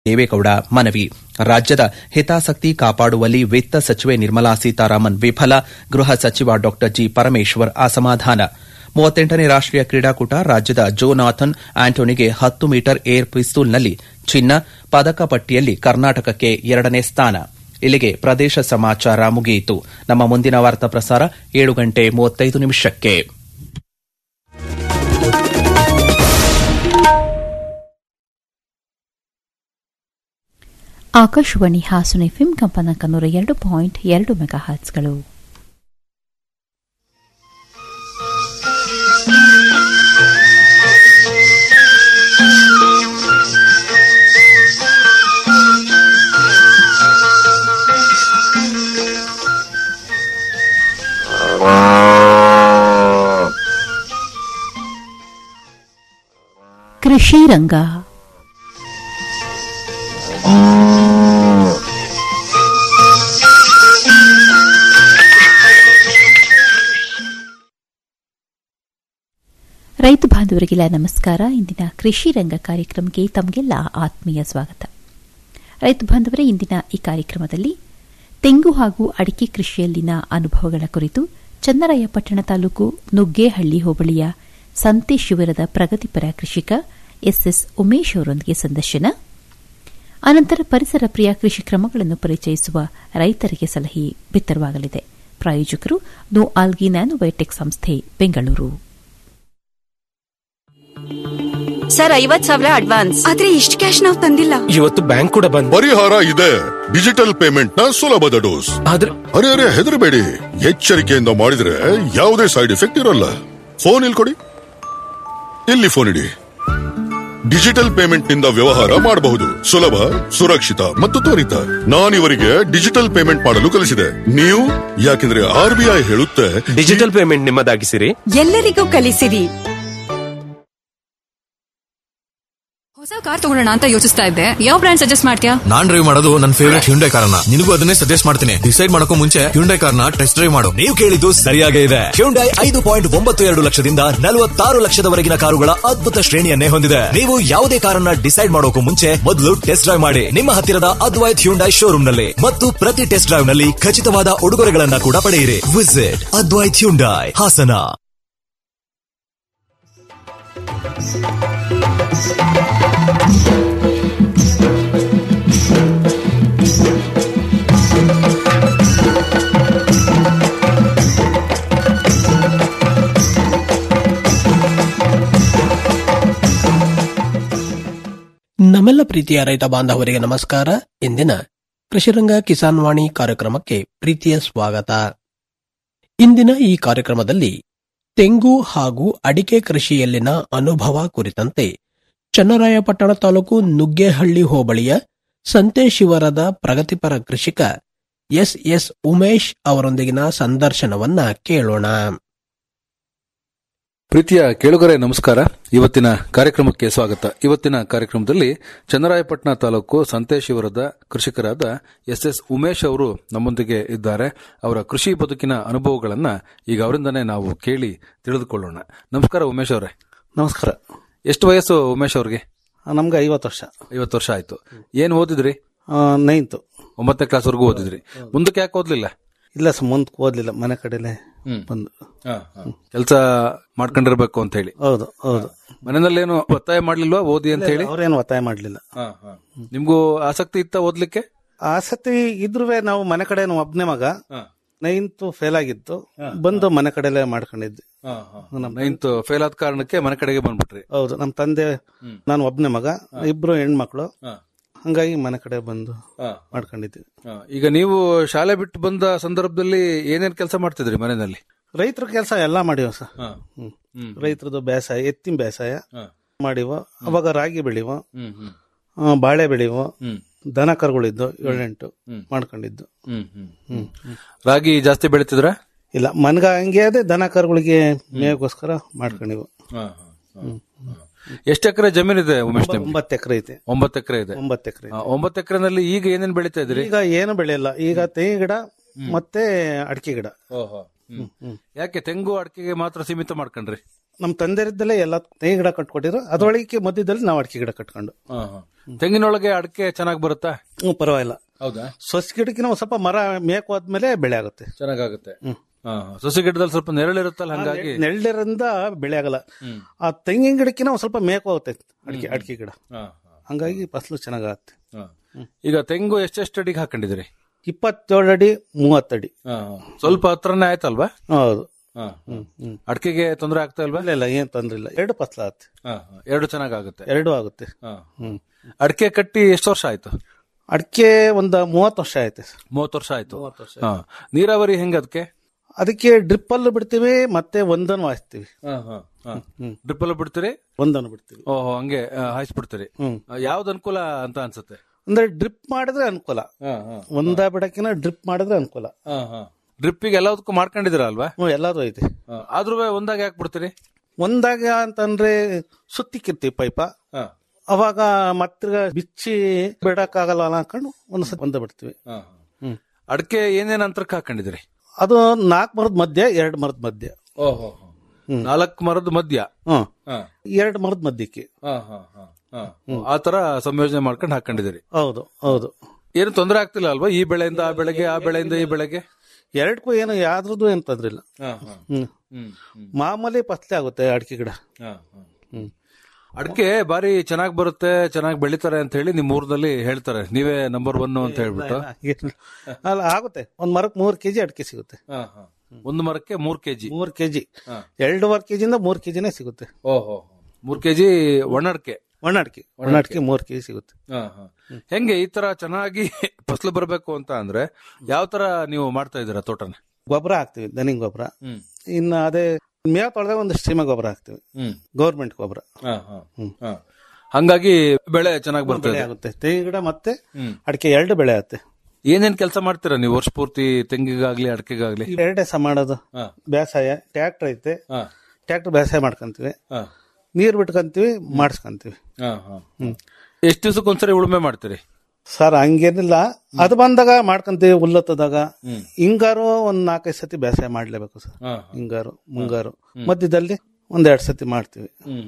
ದೇವೇಗೌಡ ಮನವಿ ರಾಜ್ಯದ ಹಿತಾಸಕ್ತಿ ಕಾಪಾಡುವಲ್ಲಿ ವಿತ್ತ ಸಚಿವೆ ನಿರ್ಮಲಾ ಸೀತಾರಾಮನ್ ವಿಫಲ ಗೃಹ ಸಚಿವ ಡಾ ಜಿ ಪರಮೇಶ್ವರ್ ಅಸಮಾಧಾನ ಮೂವತ್ತೆಂಟನೇ ರಾಷ್ಟೀಯ ಕ್ರೀಡಾಕೂಟ ರಾಜ್ಯದ ಜೋನಾಥನ್ ಆಂಟೋನಿಗೆ ಹತ್ತು ಮೀಟರ್ ಏರ್ ಪಿಸ್ತೂಲ್ನಲ್ಲಿ ಚಿನ್ನ ಪದಕ ಪಟ್ಟಿಯಲ್ಲಿ ಕರ್ನಾಟಕಕ್ಕೆ ಎರಡನೇ ಸ್ಥಾನ ಇಲ್ಲಿಗೆ ಪ್ರದೇಶ ಸಮಾಚಾರ ಮುಗಿಯಿತು ನಮ್ಮ ಮುಂದಿನ ವಾರ್ತಾ ಪ್ರಸಾರ ಏಳು ಗಂಟೆ ಮೂವತ್ತೈದು ನಿಮಿಷಕ್ಕೆ ಆಕಾಶವಾಣಿ ಹಾಸನ ಎಫ್ಎಂ ಕಂಪನಾಂಕ ನೂರ ಎರಡು ಪಾಯಿಂಟ್ ಎರಡು ಮೆಗಾ ಹರ್ಟ್ಸ್ಗಳು ಕೃಷಿ ರಂಗ ರೈತ ಬಾಂಧವರಿಗೆಲ್ಲ ನಮಸ್ಕಾರ ಇಂದಿನ ಕೃಷಿ ರಂಗ ಕಾರ್ಯಕ್ರಮಕ್ಕೆ ತಮಗೆಲ್ಲ ಆತ್ಮೀಯ ಸ್ವಾಗತ ರೈತ ಬಾಂಧವರೇ ಇಂದಿನ ಈ ಕಾರ್ಯಕ್ರಮದಲ್ಲಿ ತೆಂಗು ಹಾಗೂ ಅಡಿಕೆ ಕೃಷಿಯಲ್ಲಿನ ಅನುಭವಗಳ ಕುರಿತು ಚನ್ನರಾಯಪಟ್ಟಣ ತಾಲೂಕು ನುಗ್ಗೇಹಳ್ಳಿ ಹೋಬಳಿಯ ಸಂತೆ ಶಿಬಿರದ ಪ್ರಗತಿಪರ ಕೃಷಿಕ ಎಸ್ಎಸ್ ಉಮೇಶ್ ಅವರೊಂದಿಗೆ ಸಂದರ್ಶನ ಅನಂತರ ಪರಿಸರ ಪ್ರಿಯ ಕೃಷಿ ಕ್ರಮಗಳನ್ನು ಪರಿಚಯಿಸುವ ರೈತರಿಗೆ ಸಲಹೆ ಬಿತ್ತರವಾಗಲಿದೆ ಪ್ರಾಯೋಜಕರು ನೋ ಆಲ್ಗಿ ನ್ಯಾನೋಬಯೋಟೆಕ್ ಸಂಸ್ಥೆ ಬೆಂಗಳೂರು ಸರ್ ಐವತ್ ಸಾವಿರ ಅಡ್ವಾನ್ಸ್ ಆದ್ರೆ ಇಷ್ಟು ಕ್ಯಾಶ್ ನಾವು ತಂದಿಲ್ಲ ಇವತ್ತು ಬ್ಯಾಂಕ್ ಕೂಡ ಬಂದ್ ಪರಿಹಾರ ಇದೆ ಡಿಜಿಟಲ್ ಪೇಮೆಂಟ್ ನ ಸುಲಭದ ಡೋಸ್ ಆದ್ರೆ ಅರೆ ಅರೆ ಹೆದರಬೇಡಿ ಎಚ್ಚರಿಕೆಯಿಂದ ಮಾಡಿದ್ರೆ ಯಾವುದೇ ಸೈಡ್ ಎಫೆಕ್ಟ್ ಇರಲ್ಲ ಫೋನ್ ಇಲ್ಲಿ ಕೊಡಿ ಇಲ್ಲಿ ಫೋನ್ ಇಡಿ ಡಿಜಿಟಲ್ ಪೇಮೆಂಟ್ ನಿಂದ ವ್ಯವಹಾರ ಮಾಡಬಹುದು ಸುಲಭ ಸುರಕ್ಷಿತ ಮತ್ತು ತ್ವರಿತ ನಾನಿವರಿಗೆ ಡಿಜಿಟಲ್ ಪೇಮೆಂಟ್ ಮಾಡಲು ಕಲಿಸಿದೆ ನೀವು ಯಾಕೆಂದ್ರೆ ಆರ್ ಬಿ ಐ ಹೇಳುತ್ತೆ ಡಿಜಿಟಲ್ ಪೇಮೆಂಟ್ ನಿಮ್ಮದಾಗಿಸಿರಿ ಎಲ್ಲರಿಗೂ ಕಲಿಸಿರಿ ಹೊಸ ಕಾರ್ ತಗೊಳ್ಳೋಣ ಅಂತ ಯೋಚಿಸ್ತಾ ಇದ್ದೆ ಯಾವ ಬ್ರ್ಯಾಂಡ್ ಸಜೆಸ್ಟ್ ಮಾಡ್ತೀಯಾ ನಾನ್ ಡ್ರೈವ್ ಮಾಡೋದು ನನ್ನ ಫೇವರೇಟ್ ಹ್ಯುಂಡೈ ಕಾರ್ನ ನಿನಗೂ ಅದನ್ನೇ ಸಜೆಸ್ಟ್ ಮಾಡ್ತೀನಿ ಡಿಸೈಡ್ ಮಾಡಕ್ಕೂ ಮುಂಚೆ ಹ್ಯುಂಡೈ ಕಾರ್ನ ಟೆಸ್ಟ್ ಡ್ರೈವ್ ಮಾಡು ನೀವು ಕೇಳಿದ್ದು ಸರಿಯಾಗೇ ಇದೆ ಹ್ಯುಂಡೈ ಐದು ಪಾಯಿಂಟ್ ಒಂಬತ್ತು ಎರಡು ಲಕ್ಷದಿಂದ ನಲವತ್ತಾರು ಲಕ್ಷದವರೆಗಿನ ಕಾರುಗಳ ಅದ್ಭುತ ಶ್ರೇಣಿಯನ್ನೇ ಹೊಂದಿದೆ ನೀವು ಯಾವುದೇ ಕಾರನ್ನ ಡಿಸೈಡ್ ಮಾಡೋಕು ಮುಂಚೆ ಮೊದಲು ಟೆಸ್ಟ್ ಡ್ರೈವ್ ಮಾಡಿ ನಿಮ್ಮ ಹತ್ತಿರದ ಅದ್ವೈತ್ ಹ್ಯುಂಡೈ ಶೋರೂಮ್ ನಲ್ಲಿ ಮತ್ತು ಪ್ರತಿ ಟೆಸ್ಟ್ ಡ್ರೈವ್ ನಲ್ಲಿ ಖಚಿತವಾದ ಉಡುಗೊರೆಗಳನ್ನ ಕೂಡ ಪಡೆಯಿರಿ ವಿಸಿಟ್ ಅದ್ವೈತ್ ಹ್ಯುಂಡೈ ಹಾಸನ ನಮ್ಮೆಲ್ಲ ಪ್ರೀತಿಯ ರೈತ ಬಾಂಧವರಿಗೆ ನಮಸ್ಕಾರ ಇಂದಿನ ಕೃಷಿರಂಗ ಕಿಸಾನ್ ವಾಣಿ ಕಾರ್ಯಕ್ರಮಕ್ಕೆ ಪ್ರೀತಿಯ ಸ್ವಾಗತ ಇಂದಿನ ಈ ಕಾರ್ಯಕ್ರಮದಲ್ಲಿ ತೆಂಗು ಹಾಗೂ ಅಡಿಕೆ ಕೃಷಿಯಲ್ಲಿನ ಅನುಭವ ಕುರಿತಂತೆ ಚನ್ನರಾಯಪಟ್ಟಣ ತಾಲೂಕು ನುಗ್ಗೇಹಳ್ಳಿ ಹೋಬಳಿಯ ಸಂತೆ ಶಿವರದ ಪ್ರಗತಿಪರ ಕೃಷಿಕ ಎಸ್ ಎಸ್ ಉಮೇಶ್ ಅವರೊಂದಿಗಿನ ಸಂದರ್ಶನವನ್ನ ಕೇಳೋಣ ಪ್ರೀತಿಯ ಕೇಳುಗರೆ ನಮಸ್ಕಾರ ಇವತ್ತಿನ ಕಾರ್ಯಕ್ರಮಕ್ಕೆ ಸ್ವಾಗತ ಇವತ್ತಿನ ಕಾರ್ಯಕ್ರಮದಲ್ಲಿ ಚನ್ನರಾಯಪಟ್ಟಣ ತಾಲೂಕು ಸಂತೇಶಿವರದ ಕೃಷಿಕರಾದ ಎಸ್ ಎಸ್ ಉಮೇಶ್ ಅವರು ನಮ್ಮೊಂದಿಗೆ ಇದ್ದಾರೆ ಅವರ ಕೃಷಿ ಬದುಕಿನ ಅನುಭವಗಳನ್ನ ಈಗ ಅವರಿಂದನೇ ನಾವು ಕೇಳಿ ತಿಳಿದುಕೊಳ್ಳೋಣ ನಮಸ್ಕಾರ ಉಮೇಶ್ ಅವರೇ ನಮಸ್ಕಾರ ಎಷ್ಟು ವಯಸ್ಸು ಉಮೇಶ್ ಅವ್ರಿಗೆ ನಮ್ಗೆ ಐವತ್ತು ವರ್ಷ ಐವತ್ತು ವರ್ಷ ಆಯ್ತು ಏನ್ ಓದಿದ್ರಿ ನೈನ್ತು ಒಂಬತ್ತನೇ ಕ್ಲಾಸ್ವರೆಗೂ ಓದಿದ್ರಿ ಮುಂದಕ್ಕೆ ಯಾಕೆ ಓದ್ಲಿಲ್ಲ ಇಲ್ಲ ಸರ್ ಮುಂದಕ್ಕೆ ಓದ್ಲಿಲ್ಲ ಮನೆ ಕಡೆಲೆ ಬಂದು ಕೆಲಸ ಮಾಡ್ಕೊಂಡಿರ್ಬೇಕು ಅಂತ ಹೇಳಿ ಹೌದು ಹೌದು ಮನೆಯಲ್ಲೇನು ಒತ್ತಾಯ ಮಾಡ್ಲಿಲ್ವಾ ಓದಿ ಅಂತ ಹೇಳಿ ಅವ್ರೇನು ಒತ್ತಾಯ ಮಾಡ್ಲಿಲ್ಲ ನಿಮ್ಗೂ ಆಸಕ್ತಿ ಇತ್ತ ಓದ್ಲಿಕ್ಕೆ ಆಸಕ್ತಿ ಇದ್ರೂ ನಾವು ಮನೆ ಕಡೆ ಒಬ್ನೇ ಮಗ ನೈನ್ತ್ ಫೇಲ್ ಆಗಿತ್ತು ಬಂದು ಮನೆ ಕಡೆಲೆ ಮಾಡ್ಕೊಂಡಿದ್ದೆ ನಮ್- ನೈನ್ತ್ ಫೇಲ್ ಆದ ಕಾರಣಕ್ಕೆ ಮನೆ ಕಡೆಗೆ ಬಂದ್ಬಿಟ್ರಿ ಹೌದು ನಮ್ಮ ತಂದೆ ನಾನು ಒಬ್ನೇ ಮಗ ಇಬ್ರು ಹೆಣ್ಮಕ್ಳು ಹಂಗಾಗಿ ಮನೆ ಕಡೆ ಬಂದು ಮಾಡ್ಕೊಂಡಿದ್ವಿ ಆ, ಈಗ ನೀವು ಶಾಲೆ ಬಿಟ್ಟು ಬಂದ ಸಂದರ್ಭದಲ್ಲಿ ಏನೇನ್ ಕೆಲಸ ಮಾಡ್ತಿದ್ರಿ ಮನೆಯಲ್ಲಿ ರೈತರ ಕೆಲಸ ಎಲ್ಲಾ ಮಾಡಿವ ಸರ್ ರೈತರದ್ದು ಬೇಸಾಯ ಎತ್ತಿನ ಬೇಸಾಯ ಮಾಡಿವ ಅವಾಗ ರಾಗಿ ಬೆಳಿವ ಆ, ಬಾಳೆ ಬೆಳಿವ ದನ ಕರುಗಳಿದ್ದು ಏಳೆಂಟು ಮಾಡ್ಕೊಂಡಿದ್ದು ಹ್ಮ್. ರಾಗಿ ಜಾಸ್ತಿ ಬೆಳಿತಿದ್ರ ಇಲ್ಲ ಮನ್ಗ ಹಂಗೆ ಅದೇ ದನ ಕರುಗಳಿಗೆ ಮೇಗೋಸ್ಕರ ಮಾಡ್ಕೊಂಡಿವ ಎಷ್ಟು ಎಕರೆ ಜಮೀನಿದೆ ಉಮೇಶ್ ನಿಮ್ಗೆ ಒಂಬತ್ತು ಎಕರೆ ಐತೆ ಒಂಬತ್ತು ಎಕರೆ ಇದೆ ಒಂಬತ್ತು ಎಕರೆ ಆ, ಒಂಬತ್ತು ಎಕರೆನಲ್ಲಿ ಈಗ ಏನೇನ್ ಬೆಳಿತಾ ಇದ್ರಿ ಈಗ ಏನು ಬೆಳೆಯಲ್ಲ ಈಗ ತೆಂಗಿನ ಗಿಡ ಮತ್ತೆ ಅಡಿಕೆ ಗಿಡ ಯಾಕೆ ತೆಂಗು ಅಡಿಕೆಗೆ ಮಾತ್ರ ಸೀಮಿತ ಮಾಡ್ಕೊಂಡ್ರಿ ನಮ್ ತಂದೆರಿದ್ದಲ್ಲೇ ಎಲ್ಲ ತೆಂಗಿನ ಗಿಡ ಕಟ್ಕೊಟ್ಟಿದ್ರು ಅದ್ರೊಳಗೆ ಮಧ್ಯದಲ್ಲಿ ನಾವು ಅಡಿಕೆ ಗಿಡ ಕಟ್ಕೊಂಡು ತೆಂಗಿನೊಳಗೆ ಅಡಿಕೆ ಚೆನ್ನಾಗಿ ಬರುತ್ತಾ ಹ್ಮ್ ಪರವಾಗಿಲ್ಲ ಹೌದಾ ಸೊಸೆ ಗಿಡಕ್ಕಿನ ಒಂದ್ ಸ್ವಲ್ಪ ಮರ ಮೇಕ್ ಹೋದ್ಮೇಲೆ ಬೆಳೆ ಆಗುತ್ತೆ ಚೆನ್ನಾಗಾಗುತ್ತೆ ಸೊಸೆ ಗಿಡದಲ್ಲಿ ಸ್ವಲ್ಪ ನೆರಳಿರುತ್ತಲ್ಲ ಹಂಗಾಗಿ ನೆಳ್ಳಿರಿಂದ ಬೆಳೆ ಆಗಲ್ಲ ಆ ತೆಂಗಿನ ಗಿಡಕ್ಕಿನ ಒಂದ್ ಸ್ವಲ್ಪ ಮೇಕ್ ಹೋಗುತ್ತೆ ಅಡಿಕೆ ಅಡಿಕೆ ಗಿಡ ಹಂಗಾಗಿ ಫಸಲು ಚೆನ್ನಾಗಾಗುತ್ತೆ ಈಗ ತೆಂಗು ಎಷ್ಟೆಷ್ಟು ಅಡಿಗೆ ಹಾಕೊಂಡಿದ್ರಿ ಇಪ್ಪತ್ತೇಳು ಅಡಿ ಮೂವತ್ತಡಿ ಸ್ವಲ್ಪ ಹತ್ರನೇ ಆಯ್ತಲ್ವಾ ಹೌದು ಅಡಿಕೆಗೆ ತೊಂದರೆ ಆಗ್ತಾ ಇಲ್ವಾ ಇಲ್ಲ ಇಲ್ಲ ಏನ್ ತೊಂದ್ರೆ ಇಲ್ಲ ಎರಡು ಫಸಲು ಆಗುತ್ತೆ ಎರಡು ಚೆನ್ನಾಗಾಗುತ್ತೆ ಎರಡು ಆಗುತ್ತೆ ಹ್ಮ್ ಅಡಿಕೆ ಕಟ್ಟಿ ಎಷ್ಟು ವರ್ಷ ಆಯ್ತು ಅಡಿಕೆ ಒಂದ್ ಮೂವತ್ತು ವರ್ಷ ಆಯ್ತು ಮೂವತ್ತು ವರ್ಷ ಆಯ್ತು ಹಾ. ನೀರಾವರಿ ಹೆಂಗ ಅದಕ್ಕೆ ಅದಕ್ಕೆ ಡ್ರಿಪ್ ಅಲ್ಲೂ ಬಿಡ್ತೀವಿ ಮತ್ತೆ ಒಂದನ್ನು ಹಾಯಿಸ್ತೀವಿ ಡ್ರಿಪ್ ಎಲ್ಲ ಬಿಡ್ತೀರಿ ಒಂದನ್ನು ಬಿಡ್ತೀವಿ ಓಹೋ ಹಂಗೆ ಆ, ಹಾಯಿಸ್ಬಿಡ್ತೀರಿ ಹ್ಮ್. ಆ, ಯಾವ್ದು ಅನುಕೂಲ ಅಂತ ಅನ್ಸುತ್ತೆ ಅಂದ್ರೆ ಡ್ರಿಪ್ ಮಾಡಿದ್ರೆ ಅನುಕೂಲ ಒಂದ ಬಿಡಕಿನ ಡ್ರಿಪ್ ಮಾಡಿದ್ರೆ ಅನುಕೂಲ ಡ್ರಿಪ್ಪಿಗೆ ಎಲ್ಲದಕ್ಕೂ ಮಾಡ್ಕೊಂಡಿದ್ದೀರಾ ಅಲ್ವಾ ಹ್ಮ್ ಎಲ್ಲಾದು ಐತೆ ಆದ್ರೂ ಒಂದಾಗ ಯಾಕೆ ಬಿಡ್ತೀರಿ ಒಂದಾಗ ಅಂತಂದ್ರೆ ಸುತ್ತಿಕ್ಕಿರ್ತೀವಿ ಪೈಪ ಅವಾಗ ಮತ್ತಿರ್ಗ ಬಿಚ್ಚಿ ಬಿಡಕ್ಕಾಗಲ್ಲ ಅನ್ಕೊಂಡು ಒಂದ್ ಸತಿ ಒಂದ ಬಿಡ್ತೀವಿ ಹ್ಮ್ ಅಡಿಕೆ ಏನೇನ್ ಅಂತರಕ್ಕೆ ಹಾಕೊಂಡಿದ್ದೀರಿ ಅದು ನಾಲ್ಕು ಮರದ ಮಧ್ಯ ಎರಡು ಮರದ ಮಧ್ಯ ಓಹೋ ನಾಲ್ಕು ಮರದ ಮಧ್ಯ ಹ್ಮ್ ಎರಡು ಮರದ ಮಧ್ಯಕ್ಕೆ ಆ ತರ ಸಂಯೋಜನೆ ಮಾಡ್ಕೊಂಡು ಹಾಕೊಂಡಿದ್ದೀರಿ ಹೌದು ಹೌದು ಏನು ತೊಂದರೆ ಆಗ್ತಿಲ್ಲ ಅಲ್ವಾ ಈ ಬೆಳೆಯಿಂದ ಆ ಬೆಳೆಗೆ ಆ ಬೆಳೆಯಿಂದ ಈ ಬೆಳೆಗೆ ಎರಡಕ್ಕೂ ಏನು ಯಾವ್ದ್ರದ್ದು ಏನ್ ತೊಂದ್ರೆ ಇಲ್ಲ ಹ್ಮ್ ಮಾಮೂಲಿ ಫಸಲೆ ಆಗುತ್ತೆ ಅಡಿಕೆ ಗಿಡ ಹ್ಮ್ ಅಡಿಕೆ ಬಾರಿ ಚೆನ್ನಾಗಿ ಬರುತ್ತೆ ಚೆನ್ನಾಗಿ ಬೆಳಿತಾರೆ ಅಂತ ಹೇಳಿ ನಿಮ್ ಊರ್ನಲ್ಲಿ ಹೇಳ್ತಾರೆ ನೀವೇ ನಂಬರ್ ಒನ್ ಅಂತ ಹೇಳ್ಬಿಟ್ಟು ಅಲ್ಲ ಆಗುತ್ತೆ ಒಂದ್ ಮರಕ್ ಮೂರ್ ಕೆಜಿ ಅಡಿಕೆ ಸಿಗುತ್ತೆ ಒಂದು ಮರಕ್ಕೆ ಮೂರ್ ಕೆಜಿ ಮೂರ್ ಕೆಜಿ ಎರಡೂವರೆ ಕೆಜಿಯಿಂದ ಮೂರ್ ಕೆಜಿನೇ ಸಿಗುತ್ತೆ ಓಹೋ ಮೂರ್ ಕೆಜಿ ಒಣ ಅಡಿಕೆ ಒಣ ಅಡಿಕೆ ಒಣ ಅಡಿಕೆ ಮೂರ್ ಕೆಜಿ ಸಿಗುತ್ತೆ ಹೆಂಗೆ ಈ ತರ ಚೆನ್ನಾಗಿ ಫಸಲು ಬರಬೇಕು ಅಂತ ಅಂದ್ರೆ ಯಾವ ತರ ನೀವು ಮಾಡ್ತಾ ಇದ್ದೀರಾ ತೋಟನ ಗೊಬ್ಬರ ಹಾಕ್ತಿವಿ ದನಿ ಗೊಬ್ಬರ ಇನ್ನು ಅದೇ ಮೇವ್ ತೊಳೆದಾಗ ಒಂದಷ್ಟು ಸೀಮೆ ಗೊಬ್ಬರ ಹಾಕ್ತಿವಿ ಗೌರ್ಮೆಂಟ್ ಗೊಬ್ಬರ ಹಂಗಾಗಿ ಬೆಳೆ ಚೆನ್ನಾಗಿ ಬೆಳೆ ಬರ್ತದೆ ಆಗುತ್ತೆ ತೆಂಗಿನ ಗಿಡ ಮತ್ತೆ ಅಡಿಕೆ ಎರಡು ಬೆಳೆ ಆಗುತ್ತೆ ಏನೇನ್ ಕೆಲಸ ಮಾಡ್ತೀರಾ ನೀವು ವರ್ಷ ಪೂರ್ತಿ ತೆಂಗಿಗಾಗ್ಲಿ ಅಡಿಕೆಗಾಗ್ಲಿ ಎರಡೇ ಸಹ ಮಾಡೋದು ಬೇಸಾಯ ಟ್ರ್ಯಾಕ್ಟರ್ ಐತೆ ಟ್ರ್ಯಾಕ್ಟರ್ ಬೇಸಾಯ ಮಾಡ್ಕೊಂತೀವಿ ನೀರ್ ಬಿಟ್ಕೊಂತೀವಿ ಮಾಡಿಸ್ಕೊಂತೀವಿ ಹ್ಮ್ ಎಷ್ಟು ದಿವಸಕ್ಕೊಂದ್ಸರಿ ಉಳುಮೆ ಮಾಡ್ತೀರಿ ಸರ್ ಹಂಗೇನಿಲ್ಲ ಅದು ಬಂದಾಗ ಮಾಡ್ಕೊಂತೀವಿ ಹುಲ್ಲತ್ತದಾಗ ಹಿಂಗಾರು ಒಂದ್ ನಾಲ್ಕೈದು ಸತಿ ಬೇಸಾಯ ಮಾಡ್ಲೇಬೇಕು ಸರ್ ಹಿಂಗಾರು ಮುಂಗಾರು ಮಧ್ಯದಲ್ಲಿ ಒಂದೆರಡು ಸತಿ ಮಾಡ್ತೀವಿ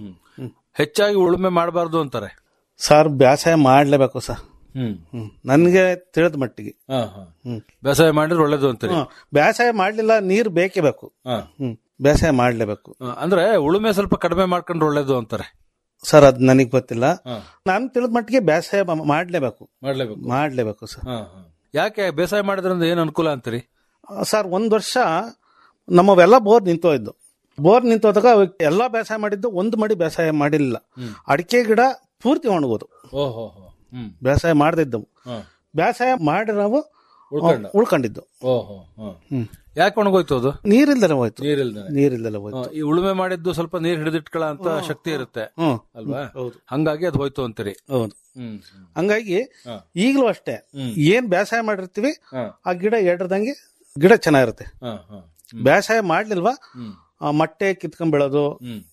ಹೆಚ್ಚಾಗಿ ಉಳುಮೆ ಮಾಡಬಾರ್ದು ಅಂತಾರೆ ಸರ್ ಬೇಸಾಯ ಮಾಡ್ಲೇಬೇಕು ಸರ್ ಹ್ಮ್ ಹ್ಮ್ ನನ್ಗೆ ತಿಳಿದ ಮಟ್ಟಿಗೆ ಹ್ಮ್ ಬೇಸಾಯ ಮಾಡಿದ್ರೆ ಒಳ್ಳೇದು ಅಂತೀರಿ ಹ್ಮ್. ಬೇಸಾಯ ಮಾಡ್ಲಿಲ್ಲ ನೀರ್ ಬೇಕೇ ಬೇಕು ಹ್ಮ್ ಬೇಸಾಯ ಮಾಡ್ಲೇಬೇಕು ಆ, ಅಂದ್ರೆ ಉಳುಮೆ ಸ್ವಲ್ಪ ಕಡಿಮೆ ಮಾಡ್ಕೊಂಡ್ರೆ ಒಳ್ಳೇದು ಅಂತಾರೆ ಸರ್ ಅದ್ ನನಗ್ ಗೊತ್ತಿಲ್ಲ ನಾನು ತಿಳಿದ ಮಟ್ಟಿಗೆ ಬೇಸಾಯ ಮ- ಮಾಡ್ಲೇಬೇಕು ಮಾಡ್ಲೇಬೇಕು ಮಾಡ್ಲೇಬೇಕು ಸರ್ ಯಾಕೆ ಬೇಸಾಯ ಮಾಡಿದ್ರಿಂದ ಏನ್ ಅನುಕೂಲ ಅಂತೀರಿ ಆ, ಸರ್ ಒಂದ್ ವರ್ಷ ನಮ್ಮವೆಲ್ಲ ಬೋರ್ ನಿಂತೋಯ್ದು ಬೋರ್ ನಿಂತೋದಾಗ ಎಲ್ಲಾ ಬೇಸಾಯ ಮಾಡಿದ್ದು ಒಂದು ಮಡಿ ಬೇಸಾಯ ಮಾಡಿಲ್ಲ ಅಡಿಕೆ ಗಿಡ ಪೂರ್ತಿ ಒಣಗೋದು ಓಹೋ ಹ್ಮ್ ಬೇಸಾಯ ಮಾಡದಿದ್ದವು ಬೇಸಾಯ ಮಾಡಿ ನಾವು ಉಳ್ಕೊಂಡ? ಉಳ್ಕೊಂಡಿದ್ದು ಓಹೋ ಯಾಕೆ ಒಣಗೋಯ್ತು ಅದು ನೀರಿಲ್ದಲೆ ಹೋಯ್ತು ನೀರಿಲ್ದೇನೆ ನೀರಿಲ್ದಲೆ ಹೋಯ್ತು ಆ, ಈ ಉಳುಮೆ ಮಾಡಿದ್ದು ಸ್ವಲ್ಪ ನೀರ್ ಹಿಡಿದಿಟ್ಕೊಳ್ಳೋ ಅಂತ ಶಕ್ತಿ ಇರುತ್ತೆ ಹ್ಮ್. ಅಲ್ವಾ ಹೌದು. ಹಂಗಾಗಿ ಅದು ಹೋಯ್ತು ಅಂತೀರಿ ಹೌದು ಹ್ಮ್ ಹಂಗಾಗಿ ಈಗಲೂ ಅಷ್ಟೇ ಏನ್ ಬೇಸಾಯ ಮಾಡಿರ್ತೀವಿ ಆ ಗಿಡ ಎಡ್ರದಂಗೆ ಗಿಡ ಚೆನ್ನಾಗಿರುತ್ತೆ ಹ, ಹ. ಬೇಸಾಯ ಮಾಡ್ಲಿಲ್ವಾ ಆ ಮಟ್ಟೆ ಕಿತ್ಕೊಂಡ್ ಬಿಡೋದು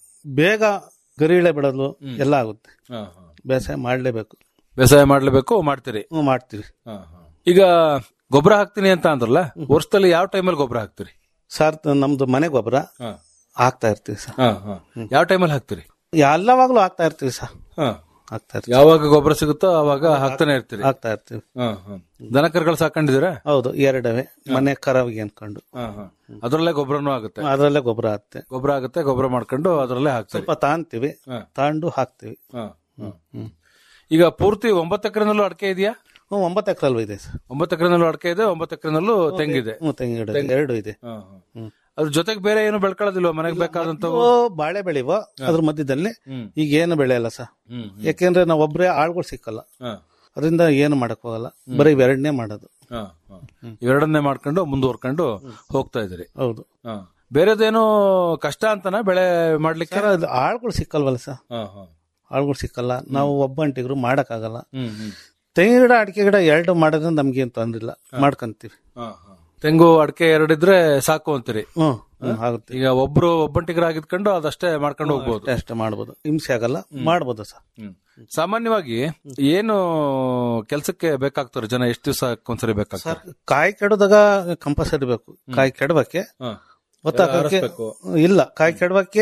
ಬೇಗ ಗರಿಳೆ ಬಿಡೋದು ಎಲ್ಲ ಆಗುತ್ತೆ ಹ, ಹ. ಬೇಸಾಯ ಮಾಡ್ಲೇಬೇಕು ಬೇಸಾಯ ಮಾಡ್ಲೇಬೇಕು ಮಾಡ್ತೀರಿ ಹ್ಮ್ ಮಾಡ್ತೀವಿ ಹ, ಹ. ಈಗ ಗೊಬ್ಬರ ಹಾಕ್ತೀನಿ ಅಂತ ಅಂದ್ರಲ್ಲ ವರ್ಷದಲ್ಲಿ ಯಾವ ಟೈಮಲ್ಲಿ ಗೊಬ್ಬರ ಹಾಕ್ತೀರಿ ಸರ್ ನಮ್ದು ಮನೆ ಗೊಬ್ಬರ ಹ. ಹಾಕ್ತಾ ಇರ್ತೀವಿ ಸರ್ ಹ, ಹ. ಯಾವ ಟೈಮಲ್ಲಿ ಹಾಕ್ತೀರಿ ಎಲ್ಲವಾಗ್ಲೂ ಹಾಕ್ತಾ ಇರ್ತೀವಿ ಸರ್ ಹ. ಹಾಕ್ತಾ ಇರ್ತೀವಿ ಯಾವಾಗ ಗೊಬ್ಬರ ಸಿಗುತ್ತೋ ಅವಾಗ ಹಾಕ್ತಾನೆ ಇರ್ತೀರಿ ಹಾಕ್ತಾ ಇರ್ತೀವಿ ಹ, ಹ. ದನ ಕರುಗಳು ಸಾಕೊಂಡಿದ್ದೀರಾ ಹೌದು ಎರಡವೇ ಮನೆ ಕರಾವಿಗೆ ಅನ್ಕೊಂಡು ಹ, ಹ. ಅದ್ರಲ್ಲೇ ಗೊಬ್ಬರನೂ ಆಗುತ್ತೆ ಅದರಲ್ಲೇ ಗೊಬ್ಬರ ಹಾಕ್ತೆ ಗೊಬ್ಬರ ಆಗುತ್ತೆ ಗೊಬ್ಬರ ಮಾಡ್ಕೊಂಡು ಅದ್ರಲ್ಲೇ ಹಾಕ್ತೀರಿ ಸ್ವಲ್ಪ ತಾಂತೀವಿ ಹ. ತಾಂಡು ಹಾಕ್ತಿವಿ ಹ, ಹ. ಈಗ ಪೂರ್ತಿ ಒಂಬತ್ತು ಎಕರೆನಲ್ಲೂ ಅಡಿಕೆ ಇದೆಯಾ ಹ್ಮ್ ಒಂಬತ್ತು ಎಕರೆ ಇದೆ ಸರ್ ಒಂಬತ್ತು ಎಕರೆನಲ್ಲೂ ಅಡಿಕೆ ಇದೆ ಒಂಬತ್ತು ಎಕರೆನಲ್ಲೂ ತೆಂಗಿದೆ ಹ್ಮ್ ತೆಂಗಿನ ಗಿಡ ಇದೆ. ಎರಡು ಇದೆ ಹ, ಹ. ಅದ್ರ ಜೊತೆಗೆ ಬೇರೆ ಏನು ಬೆಳ್ಕೊಳ್ಳೋದಿಲ್ವ ಮನೆಗೆ ಬೇಕಾದಂತ ಓ, ಬಾಳೆ ಬೆಳಿವ ಅದ್ರ ಮಧ್ಯದಲ್ಲಿ ಹ್ಮ್. ಈಗ ಏನು ಬೆಳೆಯಲ್ಲ ಸರ್ ಹ್ಮ್, ಯಾಕೆಂದ್ರೆ ನಾವು ಒಬ್ಬರೇ ಆಳ್ಗಳು ಸಿಕ್ಕಲ್ಲ ಹ, ಅದರಿಂದ ಏನು ಮಾಡಕ್ ಹೋಗಲ್ಲ ಬರೀ ಇವೆರಡನೇ ಮಾಡೋದು ಹ, ಹ. ಇವೆರಡನ್ನೇ ಮಾಡ್ಕೊಂಡು ಮುಂದುವರ್ಕೊಂಡು ಹೋಗ್ತಾ ಇದ್ರಿ ಹೌದು ಹ. ಬೇರೆದೇನು ಕಷ್ಟ ಅಂತನ ಬೆಳೆ ಮಾಡ್ಲಿಕ್ಕೆ ಸರ್ ಅದು ಆಳ್ಗಳು ಸಿಕ್ಕಲ್ವಲ್ಲ ಸರ್ ಹ, ಹ. ಆಳ್ಗಳು ಸಿಕ್ಕಲ್ಲ ನಾವು ಒಬ್ಬಂಟಿಗರು ಮಾಡಕ್ಕಾಗಲ್ಲ ಹ್ಮ್, ಹ್ಮ್. ತೆಂಗಿನ ಗಿಡ ಅಡಿಕೆ ಗಿಡ ಎರಡು ಮಾಡೋದ್ರಿಂದ ನಮ್ಗೇನ್ ತೊಂದ್ರೆ ಇಲ್ಲ ಮಾಡ್ಕೊಂತೀವಿ ಹ, ಹ. ತೆಂಗು ಅಡಿಕೆ ಎರಡಿದ್ರೆ ಸಾಕು ಅಂತೀರಿ ಹ್ಮ್ ಹ್ಮ್, ಆಗುತ್ತೆ ಈಗ ಒಬ್ರು ಒಬ್ಬಂಟಿಗರಾಗಿದ್ಕೊಂಡು ಅದಷ್ಟೇ ಮಾಡ್ಕೊಂಡು ಹೋಗ್ಬೋದು ಅಷ್ಟೇ ಅಷ್ಟೇ ಮಾಡ್ಬೋದು ಹಿಂಸೆ ಆಗಲ್ಲ ಮಾಡ್ಬೋದು ಸರ್ ಹ್ಮ್. ಸಾಮಾನ್ಯವಾಗಿ ಏನು ಕೆಲಸಕ್ಕೆ ಬೇಕಾಗ್ತಾರೆ ಜನ ಎಷ್ಟು ದಿವಸ ಒಂದ್ಸರಿ ಬೇಕಾಗ್ತಾರೆ ಕಾಯಿ ಕೆಡದಾಗ ಕಂಪಲ್ಸರಿ ಬೇಕು ಕಾಯಿ ಕೆಡಬಕ್ಕೆ ಹ. ಗೊತ್ತಾಗಕ್ಕೆ ಆರಿಸ್ಬೇಕು. ಇಲ್ಲ ಕಾಯಿ ಕೆಡಬಕ್ಕೆ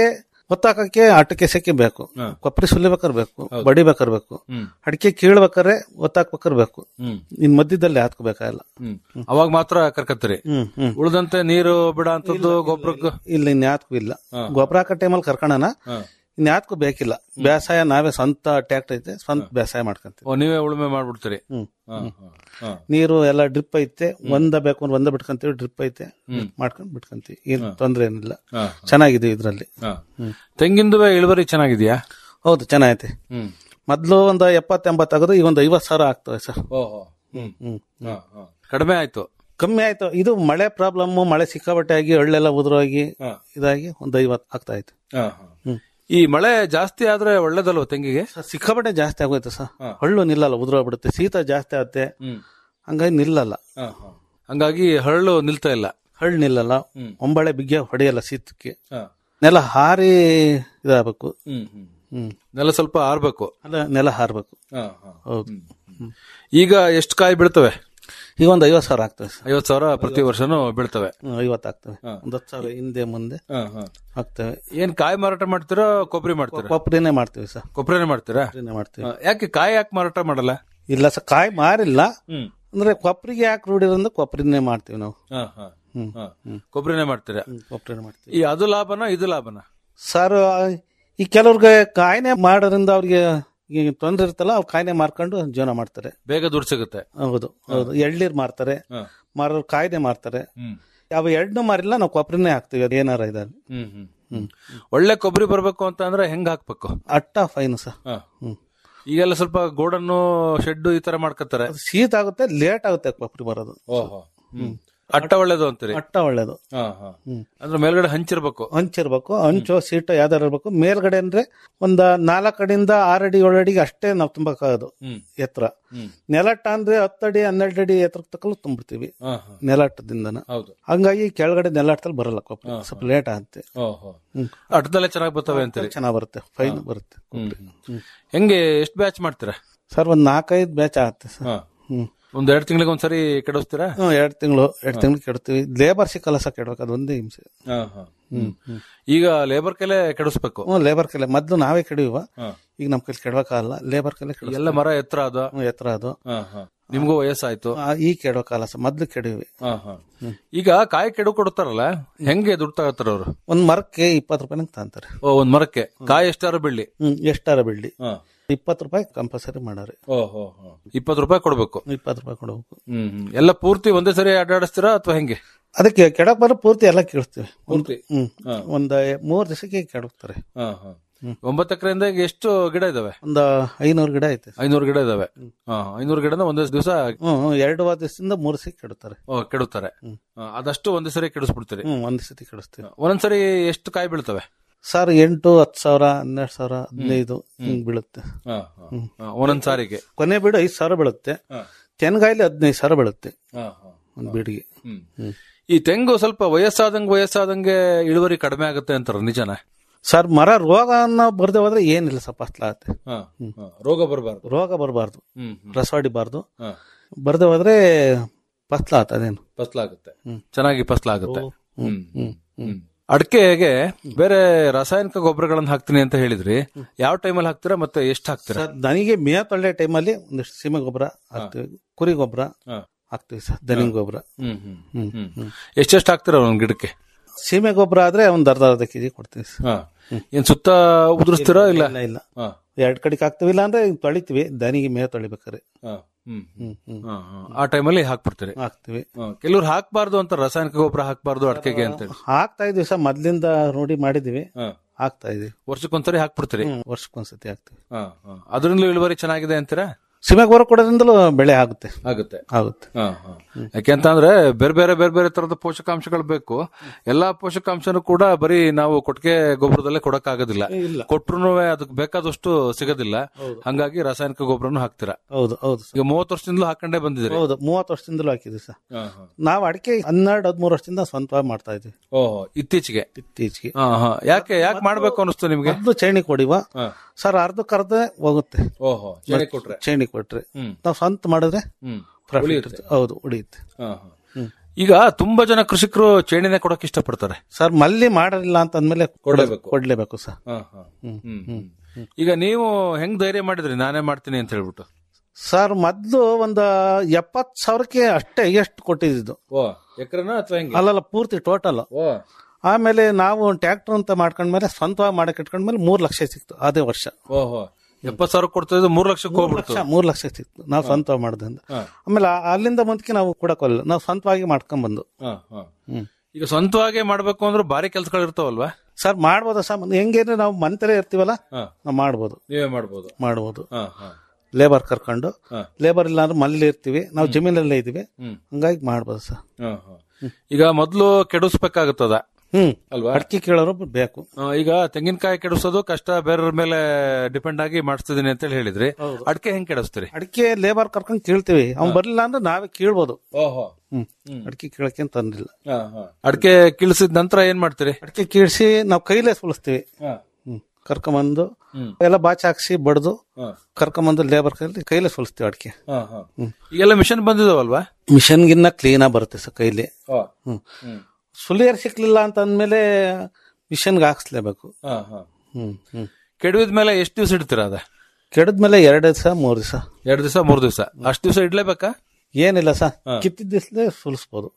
ಒತ್ತಾಕಕ್ಕೆ ಅಟ್ಟಕ್ಕೆ ಸೆಕೆ ಬೇಕು ಹಾ. ಕೊಬ್ಬರಿ ಸುಲಿಬೇಕಾದ್ರೆ ಬೇಕು ಹೌದು. ಬಡಿಬೇಕಾದ್ರೆ ಬೇಕು ಹ್ಮ್. ಅಡಿಕೆ ಕೀಳ್ಬೇಕಾದ್ರೆ ಒತ್ತಾಕ್ಬೇಕಾದ್ರೆ ಬೇಕು ಹ್ಮ್. ಇನ್ ಮಧ್ಯದಲ್ಲಿ ಹಾಕ್ಬೇಕಾಗಿಲ್ಲ ಹ್ಮ್. ಅವಾಗ ಮಾತ್ರ ಕರ್ಕತ್ತೀರಿ ಹ್ಮ್ ಹ್ಮ್ ಉಳಿದಂತೆ ನೀರು ಬಿಡ ಅಂತದ್ದು ಗೊಬ್ಬರಕ್ಕೆ ಇಲ್ಲ ಇನ್ಯಾತ್ಗೂ ಇಲ್ಲ ಹಾ. ಗೊಬ್ಬರ ಹಾಕೋ ಟೈಮಲ್ಲಿ ಕರ್ಕಣನ ಹಾ. ಇನ್ಯಾತ್ಗೂ ಬೇಕಿಲ್ಲ ಬೇಸಾಯ ನಾವೇ ಸ್ವಂತ ಟ್ಯಾಕ್ಟರ್ ಐತೆ ಸ್ವಂತ ಬೇಸಾಯ ಮಾಡ್ಕೊಂತೀವಿ ಓ ನೀವೇ ಉಳುಮೆ ಮಾಡ್ಬಿಡ್ತೀರಿ ಹ್ಮ್. ಹಾ, ಹಾ, ಹಾ. ನೀರು ಎಲ್ಲ ಡ್ರಿಪ್ ಐತೆ ಒಂದ ಬೇಕು ಅಂದ್ರೆ ಒಂದ ಬಿಟ್ಕೊಂತೀವಿ ಡ್ರಿಪ್ ಐತೆ ಹ್ಮ್. ಮಾಡ್ಕೊಂಡು ಬಿಟ್ಕೊಂತೀವಿ ಏನ್ ತೊಂದ್ರೆ ಏನಿಲ್ಲ ಹಾ. ಚೆನ್ನಾಗಿದೆ ಇದ್ರಲ್ಲಿ ಹಾ. ಹ್ಮ್. ತೆಂಗಿಂದುವೆ ಇಳುವರಿ ಚೆನ್ನಾಗಿದ್ಯಾ ಹೌದು ಚೆನ್ನಾಗೈತೆ ಹ್ಮ್ ಮೊದ್ಲು ಒಂದ್ ಎಪ್ಪತ್ ಎಂಬತ್ ಆಗೋದು ಈಗ ಒಂದ್ ಐವತ್ ಸಾವಿರ ಆಗ್ತವೆ ಸರ್ ಓಹೋ ಹ್ಮ್ ಹ್ಮ್ ಹಾ, ಹಾ. ಕಡಿಮೆ ಆಯ್ತು ಕಮ್ಮಿ ಆಯ್ತು ಇದು ಮಳೆ ಪ್ರಾಬ್ಲಮ್ ಮಳೆ ಸಿಕ್ಕಾಬಟ್ಟೆ ಆಗಿ ಹಳ್ಳೆಲ್ಲ ಉದುರೋಗಿ ಹಾ. ಇದಾಗಿ ಒಂದ್ ಐವತ್ ಆಗ್ತಾ ಐತೆ ಹಾ, ಹಾ. ಹ್ಮ್. ಈ ಮಳೆ ಜಾಸ್ತಿ ಆದ್ರೆ ಒಳ್ಳೇದಲ್ವ ತೆಂಗಿಗೆ ಸರ್, ಸಿಕ್ಕಾಪಟ್ಟೆ ಜಾಸ್ತಿ ಆಗೋಯ್ತು ಸರ್ ಹಾ. ಹಳ್ಳು ನಿಲ್ಲಲ್ಲ ಉದುರೋಗ್ಬಿಡುತ್ತೆ ಶೀತ ಜಾಸ್ತಿ ಆಗುತ್ತೆ ಹ್ಮ್ ಹಂಗಾಗಿ ನಿಲ್ಲಲ್ಲ ಹಾ, ಹಾ. ಹಂಗಾಗಿ ಹರಳು ನಿಲ್ತಾ ಇಲ್ಲ ಹಳ್ಳು ನಿಲ್ಲಲ್ಲ ಹ್ಮ್. ಒಂಬಳೆ ಬಿಗ್ಗೆ ಹೊಡೆಯಲ್ಲ ಶೀತಕ್ಕೆ ಹಾ. ನೆಲ ಹಾರಿ ಇದಾಗಬೇಕು ಹ್ಮ್ ಹ್ಮ್ ಹ್ಮ್ ನೆಲ ಸ್ವಲ್ಪ ಆರ್ಬೇಕು ಅಲ್ಲ ನೆಲ ಹಾರ್ಬೇಕು ಹಾ, ಹಾ. ಹೌದು ಹ್ಮ್. ಈಗ ಎಷ್ಟು ಕಾಯಿ ಬೀಳ್ತವೆ ಈಗ ಒಂದ್ ಐವತ್ ಸಾವಿರ ಆಗ್ತವೆ ಸರ್ ಐವತ್ ಸಾವಿರ ಪ್ರತಿ ವರ್ಷನೂ ಬೀಳ್ತವೆ ಹ್ಮ್, ಐವತ್ತು ಆಗ್ತವೆ ಹಾ. ಒಂದ್ ಹತ್ತು ಸಾವಿರ ಹಿಂದೆ ಮುಂದೆ ಹಾ, ಹಾ. ಆಗ್ತವೆ ಏನ್ ಕಾಯಿ ಮಾರಾಟ ಮಾಡ್ತೀರಾ ಕೊಬ್ಬರಿ ಮಾಡ್ತೀರಾ ಕೊಬ್ಬರಿನೇ ಮಾಡ್ತೀವಿ ಸರ್ ಕೊಬ್ಬರಿನೇ ಮಾಡ್ತೀರಾ ಕೊಬ್ಬರಿನೇ ಮಾಡ್ತೀವಿ ಹಾ, ಯಾಕೆ ಕಾಯಿ ಯಾಕೆ ಮಾರಾಟ ಮಾಡಲ್ಲ ಇಲ್ಲ ಸರ್ ಕಾಯಿ ಮಾರಿಲ್ಲ ಹ್ಮ್ ಅಂದ್ರೆ ಕೊಬ್ಬರಿಗೆ ಯಾಕೆ ರೂಢಿರೋದ್ರಿಂದ ಕೊಬ್ಬರಿನೇ ಮಾಡ್ತೀವಿ ನಾವು ಹಾ, ಹಾ, ಹ್ಮ್. ಹಾ. ಕೊಬ್ಬರಿನೇ ಮಾಡ್ತೀರಾ ಕೊಬ್ಬರಿನೇ ಮಾಡ್ತೀವಿ ಈ ಅದು ಲಾಭನ ಇದು ಲಾಭನ ಸರ್ ಈ ಕೆಲವ್ರಿಗೆ ಕಾಯಿನೆ ಮಾಡೋದ್ರಿಂದ ಅವ್ರಿಗೆ ಈಗ ತೊಂದ್ರೆ ಇರ್ತಲ್ಲ ಅವ್ರು ಕಾಯಿನೆ ಮಾರ್ಕೊಂಡು ಜೀವನ ಮಾಡ್ತಾರೆ ಬೇಗ ದುಡ್ಡು ಸಿಗುತ್ತೆ ಹೌದು ಹೌದು ಎಳ್ನೀರ್ ಮಾರ್ತಾರೆ ಹಾ. ಮಾರೋರು ಕಾಯಿನೆ ಮಾರ್ತಾರೆ ಹ್ಮ್ ಯಾವ ಎಣ್ಣು ಮಾರಿಲ್ಲ ನಾವು ಕೊಬ್ಬರಿನೇ ಹಾಕ್ತಿವಿ ಅದು ಏನಾರ ಇದಾರೆ ಹ್ಮ್ ಹ್ಮ್ ಹ್ಮ್ ಒಳ್ಳೆ ಕೊಬ್ಬರಿ ಬರ್ಬೇಕು ಅಂತ ಅಂದ್ರೆ ಹೆಂಗ್ ಹಾಕ್ಬೇಕು ಅಟ್ಟ ಫೈನ್ ಸರ್ ಹಾ. ಹ್ಮ್ ಈಗೆಲ್ಲ ಸ್ವಲ್ಪ ಗೋಡನ್ನು ಶೆಡ್ ಈ ತರ ಮಾಡ್ಕೊತಾರೆ ಅದು ಶೀತ ಆಗುತ್ತೆ ಲೇಟ್ ಆಗುತ್ತೆ ಕೊಬ್ಬರಿ ಬರೋದು ಓಹೋ ಹ್ಮ್ ಅಟ್ಟ ಒಳ್ಳೇದು ಅಂತೀರಿ ಅಟ್ಟ ಒಳ್ಳೇದು ಹಾ, ಹಾ. ಹ್ಮ್. ಅಂದ್ರೆ ಮೇಲ್ಗಡೆ ಹಂಚಿರ್ಬೇಕು ಹಂಚಿರ್ಬೇಕು ಹಂಚು ಸೀಟು ಯಾವ್ದಾರು ಇರ್ಬೇಕು ಮೇಲ್ಗಡೆ ಅಂದ್ರೆ ಒಂದ ನಾಲ್ಕು ಅಡಿಯಿಂದ ಆರು ಅಡಿ ಏಳು ಅಡಿಗೆ ಅಷ್ಟೇ ನಾವು ತುಂಬಕ್ಕಾಗೋದು ಹ್ಮ್ ಎತ್ತರ ಹ್ಮ್ ನೆಲಟ್ಟ ಅಂದ್ರೆ ಹತ್ತು ಅಡಿ ಹನ್ನೆರಡು ಅಡಿ ಎತ್ತರಕ್ಕೆ ತಕ್ಕಲು ತುಂಬಿಡ್ತೀವಿ ಹಾ, ಹಾ. ನೆಲಟ್ಟದಿಂದನ ಹೌದು ಹಂಗಾಗಿ ಕೆಳಗಡೆ ನೆಲಟ್ಟದಲ್ಲಿ ಬರಲ್ಲ ಕೊಬ್ಬರಿ ಸ್ವಲ್ಪ ಲೇಟ್ ಆಗುತ್ತೆ ಓಹೋ ಹ್ಮ್. ಅಟ್ಟದಲ್ಲೇ ಚೆನ್ನಾಗಿ ಬರ್ತವೆ ಅಂತೀರಿ ಚೆನ್ನಾಗ್ ಬರುತ್ತೆ ಫೈನ್ ಬರುತ್ತೆ ಹ್ಮ್ ಹ್ಮ್. ಹೆಂಗೆ ಎಷ್ಟು ಬ್ಯಾಚ್ ಮಾಡ್ತೀರಾ ಸರ್ ಒಂದ್ ನಾಲ್ಕೈದು ಬ್ಯಾಚ್ ಆಗುತ್ತೆ ಸರ್ ಹಾ. ಹ್ಮ್ ಒಂದ್ ಎರಡ್ ತಿಂಗಳಿಗೆ ಒಂದ್ಸರಿ ಕೆಡಿಸ್ತೀರಾ ಹ್ಮ್ ಎರಡ್ ತಿಂಗಳು ಎರಡ್ ತಿಂಗಳು ಕೆಡ್ತೀವಿ ಲೇಬರ್ ಸಿಕ್ಕಲ್ಲ ಸರ್ ಕೆಡ್ಬೇಕು ಅದು ಒಂದೇ ಹಿಂಸೆ ಹಾ, ಹಾ. ಹ್ಮ್. ಈಗ ಲೇಬರ್ ಕೈಲೇ ಕೆಡಿಸ್ಬೇಕು ಹ್ಮ್ ಲೇಬರ್ ಕೈಲೆ ಮೊದ್ಲು ನಾವೇ ಕೆಡಿವ ಹಾ. ಈಗ ನಮ್ ಕೈಲಿ ಕೆಡ್ಬೇಕಾಗಲ್ಲ ಲೇಬರ್ ಕೈಲೆ ಕೆಡ ಎಲ್ಲ ಮರ ಎತ್ತರ ಅದು ಎತ್ತರ ಅದು ಹಾ, ಹಾ. ನಿಮ್ಗೂ ವಯಸ್ಸಾಯ್ತು ಆ, ಈಗ ಕೆಡ್ಬೇಕಾಗಲ್ಲ ಸರ್ ಮೊದ್ಲು ಕೆಡಿವಿ ಹಾ, ಹಾ. ಈಗ ಕಾಯಿ ಕೆಡು ಕೊಡ್ತಾರಲ್ಲ ಹೆಂಗೆ ದುಡ್ಡು ತಗೋತಾರ ಅವ್ರು ಒಂದ್ ಮರಕ್ಕೆ ಇಪ್ಪತ್ತು ರೂಪಾಯಿನಂಗ್ ತಾಂತಾರೆ ಓ ಒಂದ್ ಮರಕ್ಕೆ ಕಾಯಿ ಎಷ್ಟಾರು ಬೀಳಿ ಹ್ಮ್ ಎಷ್ಟಾರ ಬಿಡ್ಲಿ ಹಾ. ಇಪ್ಪತ್ತು ರೂಪಾಯಿ ಕಂಪಲ್ಸರಿ ಮಾಡಾರೆ ಓಹೋ ಇಪ್ಪತ್ತು ರೂಪಾಯಿ ಕೊಡ್ಬೇಕು ಇಪ್ಪತ್ತು ರೂಪಾಯಿ ಕೊಡಬೇಕು ಹ್ಮ್ ಹ್ಮ್. ಎಲ್ಲ ಪೂರ್ತಿ ಒಂದೇ ಸರಿ ಅಡ್ಡಾಡಿಸ್ತೀರಾ ಅಥವಾ ಹೆಂಗೆ ಅದಕ್ಕೆ ಕೆಡಕ್ ಬರೋ ಪೂರ್ತಿ ಎಲ್ಲ ಕೇಳಿಸ್ತೀವಿ ಪೂರ್ತಿ? ಹ್ಮ್ ಹಾ. ಒಂದ್ ಮೂರ್ ದಿವಸಕ್ಕೆ ಕೆಡಕ್ತಾರೆ ಹಾ, ಹಾ. ಒಂಬತ್ತು ಎಕರೆಯಿಂದ ಈಗ ಎಷ್ಟು ಗಿಡ ಇದಾವೆ ಒಂದ್ ಐನೂರು ಗಿಡ ಐತೆ ಐನೂರು ಗಿಡ ಇದಾವೆ ಹಾ ಐನೂರು ಗಿಡನ ಒಂದೇ ದಿವಸ ಹ್ಮ್ ಹ್ಮ್, ಎರಡು ವಾರ ದಿವಸದಿಂದ ಮೂರು ದಿವಸ ಕೆಡುತ್ತಾರೆ ಕೆಡುತ್ತಾರೆ ಹಾ, ಅದಷ್ಟು ಒಂದೇ ಸರಿ ಕೆಡಿಸ್ಬಿಡ್ತೀರಿ ಹ್ಮ್ ಒಂದ್ ಸತಿ ಕೆಡಿಸ್ತೀವಿ ಒಂದೊಂದ್ಸರಿ ಎಷ್ಟು ಕಾಯಿ ಬೀಳ್ತವೆ ಸರ್ ಎಂಟು ಹತ್ತು ಸಾವಿರ ಹನ್ನೆರಡು ಸಾವಿರ ಹದಿನೈದು ಹಿಂಗ್ ಬೀಳುತ್ತೆ ಹಾ, ಹಾ. ಹಾ, ಒಂದೊಂದ್ ಸಾರಿಗೆ ಕೊನೆ ಬೀಡು ಐದು ಸಾವಿರ ಬೀಳುತ್ತೆ ಹಾ. ತೆನ್ಗಾಯಿಲಿ ಹದಿನೈದು ಸಾವಿರ ಬೀಳುತ್ತೆ ಹಾ, ಹಾ. ಒಂದ್ ಬೀಡಿಗೆ ಹ್ಮ್. ಹ್ಮ್. ಈ ತೆಂಗು ಸ್ವಲ್ಪ ವಯಸ್ಸಾದಂಗೆ ವಯಸ್ಸಾದಂಗೆ ಇಳುವರಿ ಕಡಿಮೆ ಆಗುತ್ತೆ ಅಂತಾರ ನಿಜಾನ ಸರ್ ಮರ ರೋಗ ಅನ್ನೋ ಬರ್ದೆ ಹೋದ್ರೆ ಏನಿಲ್ಲ ಸ್ವಲ್ಪ ಹಸ್ಲಾಗತ್ತೆ ರೋಗ ಬರಬಾರ್ದು ರೋಗ ಬರಬಾರ್ದು ಹ್ಮ್ ಹ್ಮ್. ರಸ ಹೊಡಿಬಾರ್ದು ಹಾ. ಬರ್ದೆ ಹೋದ್ರೆ ಫಸ್ಲ ಅದೇನು ಫಸ್ಲಾಗುತ್ತೆ ಹ್ಮ್. ಚೆನ್ನಾಗಿ ಫಸ್ಲಾಗುತ್ತೆ ಹ್ಮ್, ಹ್ಮ್ ಹ್ಮ್ ಅಡಿಕೆಗೆ ಬೇರೆ ರಾಸಾಯನಿಕ ಗೊಬ್ಬರಗಳನ್ನ ಹಾಕ್ತೀನಿ ಅಂತ ಹೇಳಿದ್ರಿ ಯಾವ ಟೈಮಲ್ಲಿ ಹಾಕ್ತೀರಾ ಮತ್ತೆ ಎಷ್ಟು ಹಾಕ್ತೀರಾ ಸರ್ ದನಿಗೆ ಮೇಯ ತೊಳ್ಳೆ ಟೈಮಲ್ಲಿ ಒಂದಿಷ್ಟು ಸೀಮೆ ಗೊಬ್ಬರ ಹಾಕ್ತಿವಿ ಕುರಿ ಗೊಬ್ಬರ ಹಾ. ಹಾಕ್ತಿವಿ ಸರ್ ದನಿ ಗೊಬ್ಬರ ಹ್ಮ್ ಹ್ಮ್ ಹ್ಮ್, ಹ್ಮ್ ಹ್ಮ್. ಎಷ್ಟೆಷ್ಟು ಹಾಕ್ತೀರಾ ಒಂದ್ ಗಿಡಕ್ಕೆ ಸೀಮೆ ಗೊಬ್ಬರ ಆದ್ರೆ ಒಂದ್ ಅರ್ಧ ಅರ್ಧ ಕೆಜಿ ಕೊಡ್ತೀವಿ ಸರ್ ಹಾ. ಏನ್ ಸುತ್ತ ಉದುರಿಸ್ತೀರಾ ಇಲ್ಲ ಇಲ್ಲ ಇಲ್ಲ ಹಾ. ಎರಡ್ ಕಡೆಗೆ ಹಾಕ್ತಿವಿ ಇಲ್ಲ ಅಂದ್ರೆ ಹಿಂಗ್ ತೊಳಿತೀವಿ ದನಿಗೆ ಮೇಯ ತೊಳಿಬೇಕಾರೆ ಹಾ. ಹ್ಮ್ ಹ್ಮ್. ಹ್ಮ್ ಹ್ಮ್ ಹಾ, ಹಾ. ಆ ಟೈಮಲ್ಲಿ ಹಾಕ್ಬಿಡ್ತೀರಿ ಹಾಕ್ತಿವಿ ಹಾ. ಕೆಲವ್ರು ಹಾಕ್ಬಾರ್ದು ಅಂತ ರಾಸಾಯನಿಕ ಗೊಬ್ಬರ ಹಾಕ್ಬಾರ್ದು ಅಡಿಕೆಗೆ ಅಂತೇಳಿ ಹಾಕ್ತಾ ಇದೀವಿ ಸರ್ ಮೊದ್ಲಿಂದ ರೂಢಿ ಮಾಡಿದೀವಿ ಹಾ. ಹಾಕ್ತಾ ಇದೀವಿ ವರ್ಷಕ್ಕೊಂದ್ಸರಿ ಹಾಕ್ಬಿಡ್ತೀರಿ ಹ್ಮ್, ವರ್ಷಕ್ಕೊಂದ್ಸತಿ ಹಾಕ್ತಿವಿ ಹಾ, ಹಾ. ಅದರಿಂದಲೂ ಇಳುವರಿ ಚೆನ್ನಾಗಿದೆ ಅಂತೀರಾ ಸೀಮೆ ಗೊಬ್ಬರ ಕೊಡೋದ್ರಿಂದಲೂ ಬೆಳೆ ಆಗುತ್ತೆ ಆಗುತ್ತೆ ಆಗುತ್ತೆ ಹಾ, ಹಾ. ಯಾಕೆಂತಂದ್ರೆ ಬೇರೆ ಬೇರೆ ಬೇರೆ ಬೇರೆ ತರದ ಪೋಷಕಾಂಶಗಳು ಬೇಕು ಎಲ್ಲಾ ಪೋಷಕಾಂಶನೂ ಕೂಡ ಬರೀ ನಾವು ಕೊಟ್ಟಿಗೆ ಗೊಬ್ಬರದಲ್ಲೇ ಕೊಡಕ್ ಆಗೋದಿಲ್ಲ ಇಲ್ಲ. ಕೊಟ್ರು ಅದಕ್ಕೆ ಬೇಕಾದಷ್ಟು ಸಿಗೋದಿಲ್ಲ ಹಂಗಾಗಿ ರಾಸಾಯನಿಕ ಗೊಬ್ಬರನು ಹಾಕ್ತೀರಾ ಹೌದು ಹೌದು ಸರ್ ಈಗ ಮೂವತ್ತು ವರ್ಷದಿಂದಲೂ ಹಾಕೊಂಡೇ ಬಂದಿದ್ರಿ ಹೌದು ಮೂವತ್ತು ವರ್ಷದಿಂದಲೂ ಹಾಕಿದ್ವಿ ಸರ್ ನಾವು ಅಡಿಕೆ ಹನ್ನೆರಡು ಹದಿಮೂರು ವರ್ಷದಿಂದ ಸ್ವಂತವಾಗಿ ಮಾಡ್ತಾ ಇದ್ವಿ ಓಹೋ ಇತ್ತೀಚೆಗೆ ಇತ್ತೀಚೆಗೆ ಹಾ, ಹಾ. ಯಾಕೆ ಯಾಕೆ ಮಾಡ್ಬೇಕು ಅನಿಸ್ತು ನಿಮ್ಗೆ ಮೊದ್ಲು ಚೈಣಿ ಕೊಡಿವ ಹಾ. ಸರ್ ಅರ್ಧಕ್ಕರ್ಧ ಹೋಗುತ್ತೆ ಓಹೋ ಚಳಿ ಕೊಟ್ರೆ ಚೈಣಿ ಕೊಟ್ರೆ ಹ್ಮ್. ನಾವು ಸ್ವಂತ ಮಾಡಿದ್ರೆ ಹ್ಮ್ profit ಉಳಿಯುತ್ತೆ. ಇರುತ್ತೆ. ಹೌದು ಉಳಿಯುತ್ತೆ ಹಾ, ಹಾ. ಈಗ ತುಂಬಾ ಜನ ಕೃಷಿಕರು ಚೇಣಿನೇ ಕೊಡಕ್ ಇಷ್ಟಪಡ್ತಾರೆ ಸರ್ ಮಲ್ಲಿ ಮಾಡಲಿಲ್ಲ ಅಂತ ಅಂದ್ಮೇಲೆ ಕೊಡ್ಲೇಬೇಕು. ಕೊಡ್ಲೇಬೇಕು ಸರ್ ಹ್ಮ್, ಹ್ಮ್. ಈಗ ನೀವು ಹೆಂಗ್ ಧೈರ್ಯ ಮಾಡಿದ್ರಿ ನಾನೇ ಮಾಡ್ತೀನಿ ಅಂತ ಹೇಳ್ಬಿಟ್ಟು ಸರ್ ಮೊದ್ಲು ಒಂದು ಎಪ್ಪತ್ ಸಾವಿರಕ್ಕೆ ಅಷ್ಟೇ ಎಷ್ಟು ಕೊಟ್ಟಿದ್ದು ಓ ಎಕರೆನ ಅಥವಾ ಹೆಂಗೆ ಅಲ್ಲಲ್ಲ ಪೂರ್ತಿ ಟೋಟಲ್ ಓ ಆಮೇಲೆ ನಾವು ಟ್ರ್ಯಾಕ್ಟರ್ ಅಂತ ಮಾಡ್ಕೊಂಡ್ಮೇಲೆ ಸ್ವಂತವಾಗಿ ಮಾಡಕ್ ಇಟ್ಕೊಂಡ್ಮೇಲೆ ಮೂರ್ ಲಕ್ಷ ಸಿಕ್ತು ಅದೇ ವರ್ಷ ಓಹೋ ಎಪ್ಪತ್ ಸಾವಿರ ಕೊಡ್ತಾ ಇದ್ದು ಮೂರ್ ಲಕ್ಷಕ್ಕೆ ಮೂರ್ ಹೋಗ್ಬಿಡ್ತು ಲಕ್ಷ ಮೂರ್ ಲಕ್ಷ ಸಿಕ್ತು ನಾವು ಸ್ವಂತವಾಗಿ ಮಾಡ್ದಿಂದ ಆಮೇಲೆ ಆ- ಅಲ್ಲಿಂದ ಮುಂದಕ್ಕೆ ನಾವು ಕೊಡಕ್ಕೋಲ್ಲ ನಾವು ಸ್ವಂತವಾಗಿ ಮಾಡ್ಕೊಂಡ್ ಬಂದು ಹ, ಹ. ಈಗ ಸ್ವಂತವಾಗಿ ಮಾಡ್ಬೇಕು ಅಂದ್ರೆ ಭಾರಿ ಕೆಲ್ಸಗಳು ಇರ್ತಾವಲ್ವಾ ಸರ್ ಮಾಡ್ಬೋದಾ ಸರ್ ಹೆಂಗೇನೆ ನಾವು ಮಂತಲೇ ಇರ್ತೀವಲ್ಲ ಹ. ನಾವು ಮಾಡ್ಬೋದು ನೀವೇ ಮಾಡ್ಬೋದು ಮಾಡ್ಬೋದು ಹ, ಹ. ಲೇಬರ್ ಕರ್ಕೊಂಡು ಹ. ಲೇಬರ್ ಇಲ್ಲ ಅಂದ್ರೆ ಮಲ್ಲಿ ಇರ್ತೀವಿ ನಾವು ಜಮೀನಲ್ಲೇ ಇದೀವಿ ಹ್ಮ್. ಹಂಗಾಗಿ ಮಾಡ್ಬೋದು ಸರ್ ಹ, ಹ. ಈಗ ಮೊದ್ಲು ಕೆಡಿಸ್ಬೇಕಾಗುತ್ತದ ಹ್ಮ್ ಅಲ್ವಾ ಅಡಿಕೆ ಕೇಳೋರು ಬೇಕು ಆ, ಈಗ ತೆಂಗಿನಕಾಯಿ ಕೆಡಿಸೋದು ಕಷ್ಟ ಬೇರೆಯವ್ರ ಮೇಲೆ ಡಿಪೆಂಡ್ ಆಗಿ ಮಾಡಿಸ್ತಿದೀನಿ ಅಂತ ಹೇಳಿದ್ರಿ ಅಡಿಕೆ ಹೆಂಗ್ ಕೆಡಿಸ್ತೀರಿ ಅಡಿಕೆ ಲೇಬರ್ ಕರ್ಕೊಂಡು ಕೀಳ್ತೀವಿ ಅವ್ನ್ ಬರ್ಲಿಲ್ಲ ಅಂದ್ರೆ ನಾವೇ ಕೀಳ್ಬೋದು ಓಹೋ ಹ್ಮ್ ಅಡಿಕೆ ಕೀಳಕ್ಕೆ ತಂದಿಲ್ಲ ಅಡಿಕೆ ಕೀಳ್ಸಿದ ನಂತರ ಏನ್ ಮಾಡ್ತೀರಿ ಅಡಿಕೆ ಕೀಳ್ಸಿ ನಾವು ಕೈಲೇ ಸುಲಿಸ್ತೀವಿ ಹ್ಮ್ ಕರ್ಕೊಂಬಂದು ಎಲ್ಲ ಬಾಚ್ ಹಾಕ್ಸಿ ಬಡ್ದು ಕರ್ಕೊಂಬಂದು ಲೇಬರ್ ಕೈಲಿ ಕೈಲೇ ಸುಲಿಸ್ತೀವಿ ಅಡಿಕೆ ಈಗೆಲ್ಲ ಮಿಷನ್ ಬಂದಿದಾವಲ್ವಾ ಮಿಷನ್ಗಿನ್ನ ಕ್ಲೀನ್ ಆಗಿ ಬರುತ್ತೆ ಸರ್ ಕೈಲಿ ಹ್ಮ್ ಸುಲಿಯರ್ ಸಿಕ್ಲಿಲ್ಲ ಅಂತ ಅಂದ್ಮೇಲೆ ಮಿಷನ್ಗೆ ಹಾಕ್ಸ್ಲೇಬೇಕು ಹ್ಮ್ ಹ್ಮ್ ಕೆಡವಿದ ಮೇಲೆ ಎಷ್ಟು ದಿವಸ ಇಡ್ತೀರಾ ಅದ ಕೆಡದ್ಮೇಲೆ ಎರಡು ದಿವಸ ಮೂರ್ ದಿವಸ ಎರಡ್ ದಿವಸ ಮೂರ್ ದಿವಸ ಅಷ್ಟು ದಿವಸ ಇಡ್ಲೇಬೇಕಾ ಏನಿಲ್ಲ ಸರ್ ಕಿತ್ತಿದ ದಿವಸಲೇ ಸುಲಿಸ್ಬೋದು